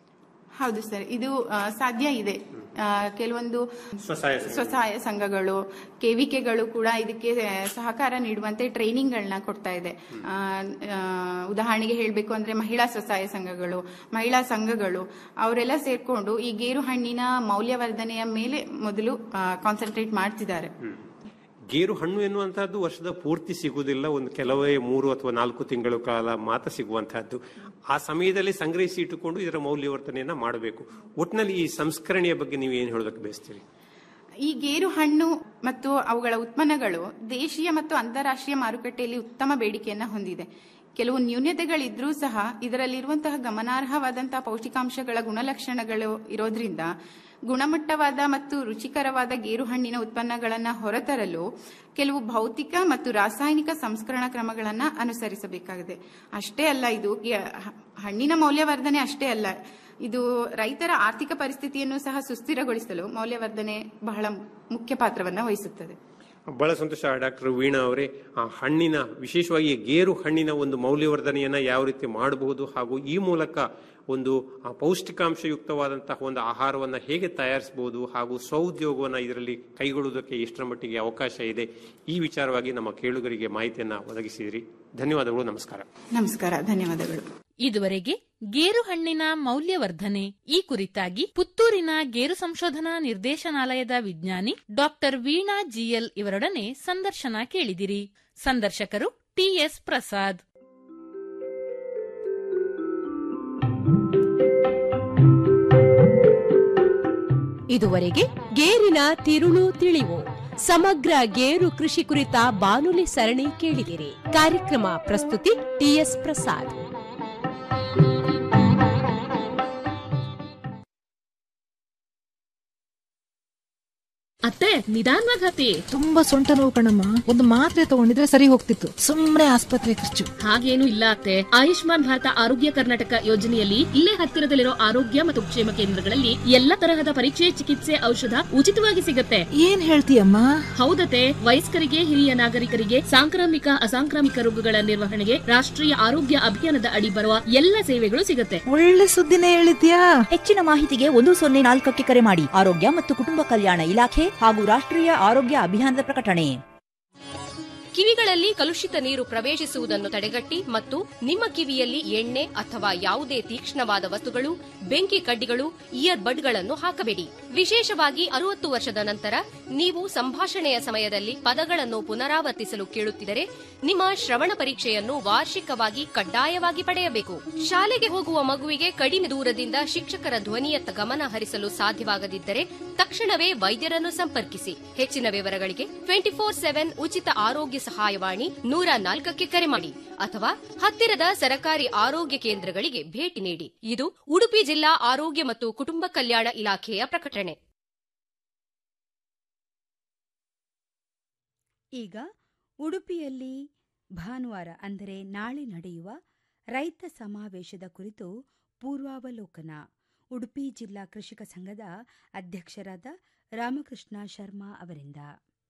ಹೌದು ಸರ್ ಇದು ಆ, ಸಾಧ್ಯ ಇದೆ ಆ, ಕೆಲವೊಂದು ಸ್ವಸಹಾಯ ಸಂಘ. ಸ್ವಸಹಾಯ ಸಂಘಗಳು ಕೆವಿಕೆಗಳು ಕೂಡ ಇದಕ್ಕೆ ಆ, ಸಹಕಾರ ನೀಡುವಂತೆ ಟ್ರೈನಿಂಗ್ ಗಳನ್ನ ಕೊಡ್ತಾ ಇದೆ ಆ, ಆ, ಉದಾಹರಣೆಗೆ ಹೇಳಬೇಕು ಅಂದ್ರೆ ಮಹಿಳಾ ಸ್ವಸಹಾಯ ಸಂಘಗಳು ಮಹಿಳಾ ಸಂಘಗಳು ಅವರೆಲ್ಲ ಸೇರ್ಕೊಂಡು ಈ ಗೇರು ಹಣ್ಣಿನ ಮೌಲ್ಯವರ್ಧನೆಯ ಮೇಲೆ ಮೊದಲು ಕಾನ್ಸಂಟ್ರೇಟ್ ಮಾಡ್ತಿದ್ದಾರೆ ಗೇರು ಹಣ್ಣು ಎನ್ನುವಂತಹದ್ದು ವರ್ಷದ ಪೂರ್ತಿ ಸಿಗುವುದಿಲ್ಲ ಒಂದು ಕೆಲವೇ ಮೂರು ಅಥವಾ ನಾಲ್ಕು ತಿಂಗಳ ಕಾಲ ಮಾತ್ರ ಸಿಗುವಂತಹದ್ದು ಆ ಸಮಯದಲ್ಲಿ ಸಂಗ್ರಹಿಸಿ ಇಟ್ಟುಕೊಂಡು ಇದರ ಮೌಲ್ಯವರ್ಧನೆಯನ್ನ ಮಾಡಬೇಕು ಒಟ್ಟಿನಲ್ಲಿ ಈ ಸಂಸ್ಕರಣೆಯ ಬಗ್ಗೆ ನೀವು ಏನು ಹೇಳೋದಕ್ಕೆ ಬಯಸ್ತೀರಿ ಈ ಗೇರು ಹಣ್ಣು ಮತ್ತು ಅವುಗಳ ಉತ್ಪನ್ನಗಳು ದೇಶೀಯ ಮತ್ತು ಅಂತಾರಾಷ್ಟ್ರೀಯ ಮಾರುಕಟ್ಟೆಯಲ್ಲಿ ಉತ್ತಮ ಬೇಡಿಕೆಯನ್ನ ಹೊಂದಿದೆ ಕೆಲವು ನ್ಯೂನತೆಗಳಿದ್ರೂ ಸಹ ಇದರಲ್ಲಿರುವಂತಹ ಗಮನಾರ್ಹವಾದಂತಹ ಪೌಷ್ಟಿಕಾಂಶಗಳ ಗುಣಲಕ್ಷಣಗಳು ಇರೋದ್ರಿಂದ ಗುಣಮಟ್ಟವಾದ ಮತ್ತು ರುಚಿಕರವಾದ ಗೇರು ಹಣ್ಣಿನ ಉತ್ಪನ್ನಗಳನ್ನು ಹೊರತರಲು ಕೆಲವು ಭೌತಿಕ ಮತ್ತು ರಾಸಾಯನಿಕ ಸಂಸ್ಕರಣಾ ಕ್ರಮಗಳನ್ನು ಅನುಸರಿಸಬೇಕಾಗಿದೆ ಅಷ್ಟೇ ಅಲ್ಲ ಇದು ಗೆ- ಹ- ಹಣ್ಣಿನ ಮೌಲ್ಯವರ್ಧನೆ ಅಷ್ಟೇ ಅಲ್ಲ ಇದು ರೈತರ ಆರ್ಥಿಕ ಪರಿಸ್ಥಿತಿಯನ್ನು ಸಹ ಸುಸ್ಥಿರಗೊಳಿಸಲು ಮೌಲ್ಯವರ್ಧನೆ ಬಹಳ ಮುಖ್ಯ ಪಾತ್ರವನ್ನು ವಹಿಸುತ್ತದೆ ಬಹಳ ಸಂತೋಷ ಡಾಕ್ಟರ್ ವೀಣಾ ಅವರೇ ಆ ಹಣ್ಣಿನ ವಿಶೇಷವಾಗಿ ಗೇರು ಹಣ್ಣಿನ ಒಂದು ಮೌಲ್ಯವರ್ಧನೆಯನ್ನ ಯಾವ ರೀತಿ ಮಾಡಬಹುದು ಹಾಗೂ ಈ ಮೂಲಕ ಒಂದು ಆ ಪೌಷ್ಟಿಕಾಂಶಯುಕ್ತವಾದಂತಹ ಒಂದು ಆಹಾರವನ್ನ ಹೇಗೆ ತಯಾರಿಸಬಹುದು ಹಾಗೂ ಸ್ವಉದ್ಯೋಗವನ್ನ ಇದರಲ್ಲಿ ಕೈಗೊಳ್ಳುವುದಕ್ಕೆ ಎಷ್ಟರ ಮಟ್ಟಿಗೆ ಅವಕಾಶ ಇದೆ ಈ ವಿಚಾರವಾಗಿ ನಮ್ಮ ಕೇಳುಗರಿಗೆ ಮಾಹಿತಿಯನ್ನ ಒದಗಿಸಿದಿರಿ ಧನ್ಯವಾದಗಳು ನಮಸ್ಕಾರ ನಮಸ್ಕಾರ ಧನ್ಯವಾದಗಳು ಇದುವರೆಗೆ ಗೇರು ಹಣ್ಣಿನ ಮೌಲ್ಯವರ್ಧನೆ ಈ ಕುರಿತಾಗಿ ಪುತ್ತೂರಿನ ಗೇರು ಸಂಶೋಧನಾ ನಿರ್ದೇಶನಾಲಯದ ವಿಜ್ಞಾನಿ ಡಾಕ್ಟರ್ ವೀಣಾ ಜಿಎಲ್ ಇವರೊಡನೆ ಸಂದರ್ಶನ ಕೇಳಿದಿರಿ ಸಂದರ್ಶಕರು ಟಿಎಸ್ ಪ್ರಸಾದ್ ಇದುವರೆಗೆ ಗೇರಿನ ತಿರುಳು ತಿಳಿವು ಸಮಗ್ರ ಗೇರು ಕೃಷಿ ಕುರಿತ ಬಾನುಲಿ ಸರಣಿ ಕೇಳಿದಿರಿ ಕಾರ್ಯಕ್ರಮ ಪ್ರಸ್ತುತಿ ಟಿಎಸ್ ಪ್ರಸಾದ್ ಅತ್ತೆ ನಿಧಾನವಾಗಿ ಹತ್ತಿ ತುಂಬಾ ಸೊಂಟ ನೋವು ಕಣಮ್ಮ ಒಂದು ಮಾತ್ರೆ ತಗೊಂಡಿದ್ರೆ ಸರಿ ಹೋಗ್ತಿತ್ತು ಸುಮ್ನೆ ಆಸ್ಪತ್ರೆ ಖರ್ಚು ಹಾಗೇನು ಇಲ್ಲ ಅತ್ತೆ ಆಯುಷ್ಮಾನ್ ಭಾರತ ಆರೋಗ್ಯ ಕರ್ನಾಟಕ ಯೋಜನೆಯಲ್ಲಿ ಇಲ್ಲೇ ಹತ್ತಿರದಲ್ಲಿರೋ ಆರೋಗ್ಯ ಮತ್ತು ಕ್ಷೇಮ ಕೇಂದ್ರಗಳಲ್ಲಿ ಎಲ್ಲ ತರಹದ ಪರೀಕ್ಷೆ ಚಿಕಿತ್ಸೆ ಔಷಧ ಉಚಿತವಾಗಿ ಸಿಗುತ್ತೆ ಏನ್ ಹೇಳ್ತೀಯಮ್ಮ ಹೌದತೆ ವಯಸ್ಕರಿಗೆ ಹಿರಿಯ ನಾಗರಿಕರಿಗೆ ಸಾಂಕ್ರಾಮಿಕ ಅಸಾಂಕ್ರಾಮಿಕ ರೋಗಗಳ ನಿರ್ವಹಣೆಗೆ ರಾಷ್ಟ್ರೀಯ ಆರೋಗ್ಯ ಅಭಿಯಾನದ ಅಡಿ ಬರುವ ಎಲ್ಲ ಸೇವೆಗಳು ಸಿಗುತ್ತೆ ಒಳ್ಳೆ ಸುದ್ದಿನೇ ಹೇಳಿದ್ಯಾ ಹೆಚ್ಚಿನ ಮಾಹಿತಿಗೆ ಒಂದು ಸೊನ್ನೆ ನಾಲ್ಕಕ್ಕೆ ಕರೆ ಮಾಡಿ ಆರೋಗ್ಯ ಮತ್ತು ಕುಟುಂಬ ಕಲ್ಯಾಣ ಇಲಾಖೆ ಹಾಗೂ ರಾಷ್ಟ್ರೀಯ ಆರೋಗ್ಯ ಅಭಿಯಾನದ ಪ್ರಕಟಣೆ ಕಿವಿಗಳಲ್ಲಿ ಕಲುಷಿತ ನೀರು ಪ್ರವೇಶಿಸುವುದನ್ನು ತಡೆಗಟ್ಟಿ ಮತ್ತು ನಿಮ್ಮ ಕಿವಿಯಲ್ಲಿ ಎಣ್ಣೆ ಅಥವಾ ಯಾವುದೇ ತೀಕ್ಷ್ಣವಾದ ವಸ್ತುಗಳು ಬೆಂಕಿ ಕಡ್ಡಿಗಳು ಇಯರ್ ಬಡ್ಗಳನ್ನು ಹಾಕಬೇಡಿ ವಿಶೇಷವಾಗಿ ಅರುವತ್ತು ವರ್ಷದ ನಂತರ ನೀವು ಸಂಭಾಷಣೆಯ ಸಮಯದಲ್ಲಿ ಪದಗಳನ್ನು ಪುನರಾವರ್ತಿಸಲು ಕೇಳುತ್ತಿದ್ದರೆ ನಿಮ್ಮ ಶ್ರವಣ ಪರೀಕ್ಷೆಯನ್ನು ವಾರ್ಷಿಕವಾಗಿ ಕಡ್ಡಾಯವಾಗಿ ಪಡೆಯಬೇಕು ಶಾಲೆಗೆ ಹೋಗುವ ಮಗುವಿಗೆ ಕಡಿಮೆ ದೂರದಿಂದ ಶಿಕ್ಷಕರ ಧ್ವನಿಯತ್ತ ಗಮನ ಹರಿಸಲು ಸಾಧ್ಯವಾಗದಿದ್ದರೆ ತಕ್ಷಣವೇ ವೈದ್ಯರನ್ನು ಸಂಪರ್ಕಿಸಿ ಹೆಚ್ಚಿನ ವಿವರಗಳಿಗೆ ಟ್ವೆಂಟಿ ಫೋರ್ ಸೆವೆನ್ ಉಚಿತ ಆರೋಗ್ಯ ಸಹಾಯವಾಣಿ ನೂರ ನಾಲ್ಕಕ್ಕೆ ಕರೆ ಮಾಡಿ ಅಥವಾ ಹತ್ತಿರದ ಸರಕಾರಿ ಆರೋಗ್ಯ ಕೇಂದ್ರಗಳಿಗೆ ಭೇಟಿ ನೀಡಿ ಇದು ಉಡುಪಿ ಜಿಲ್ಲಾ ಆರೋಗ್ಯ ಮತ್ತು ಕುಟುಂಬ ಕಲ್ಯಾಣ ಇಲಾಖೆಯ ಪ್ರಕಟಣೆ ಈಗ ಉಡುಪಿಯಲ್ಲಿ ಭಾನುವಾರ ಅಂದರೆ ನಾಳೆ ನಡೆಯುವ ರೈತ ಸಮಾವೇಶದ ಕುರಿತು ಪೂರ್ವಾವಲೋಕನ ಉಡುಪಿ ಜಿಲ್ಲಾ ಕೃಷಿಕ ಸಂಘದ ಅಧ್ಯಕ್ಷರಾದ ರಾಮಕೃಷ್ಣ ಶರ್ಮಾ ಅವರಿಂದ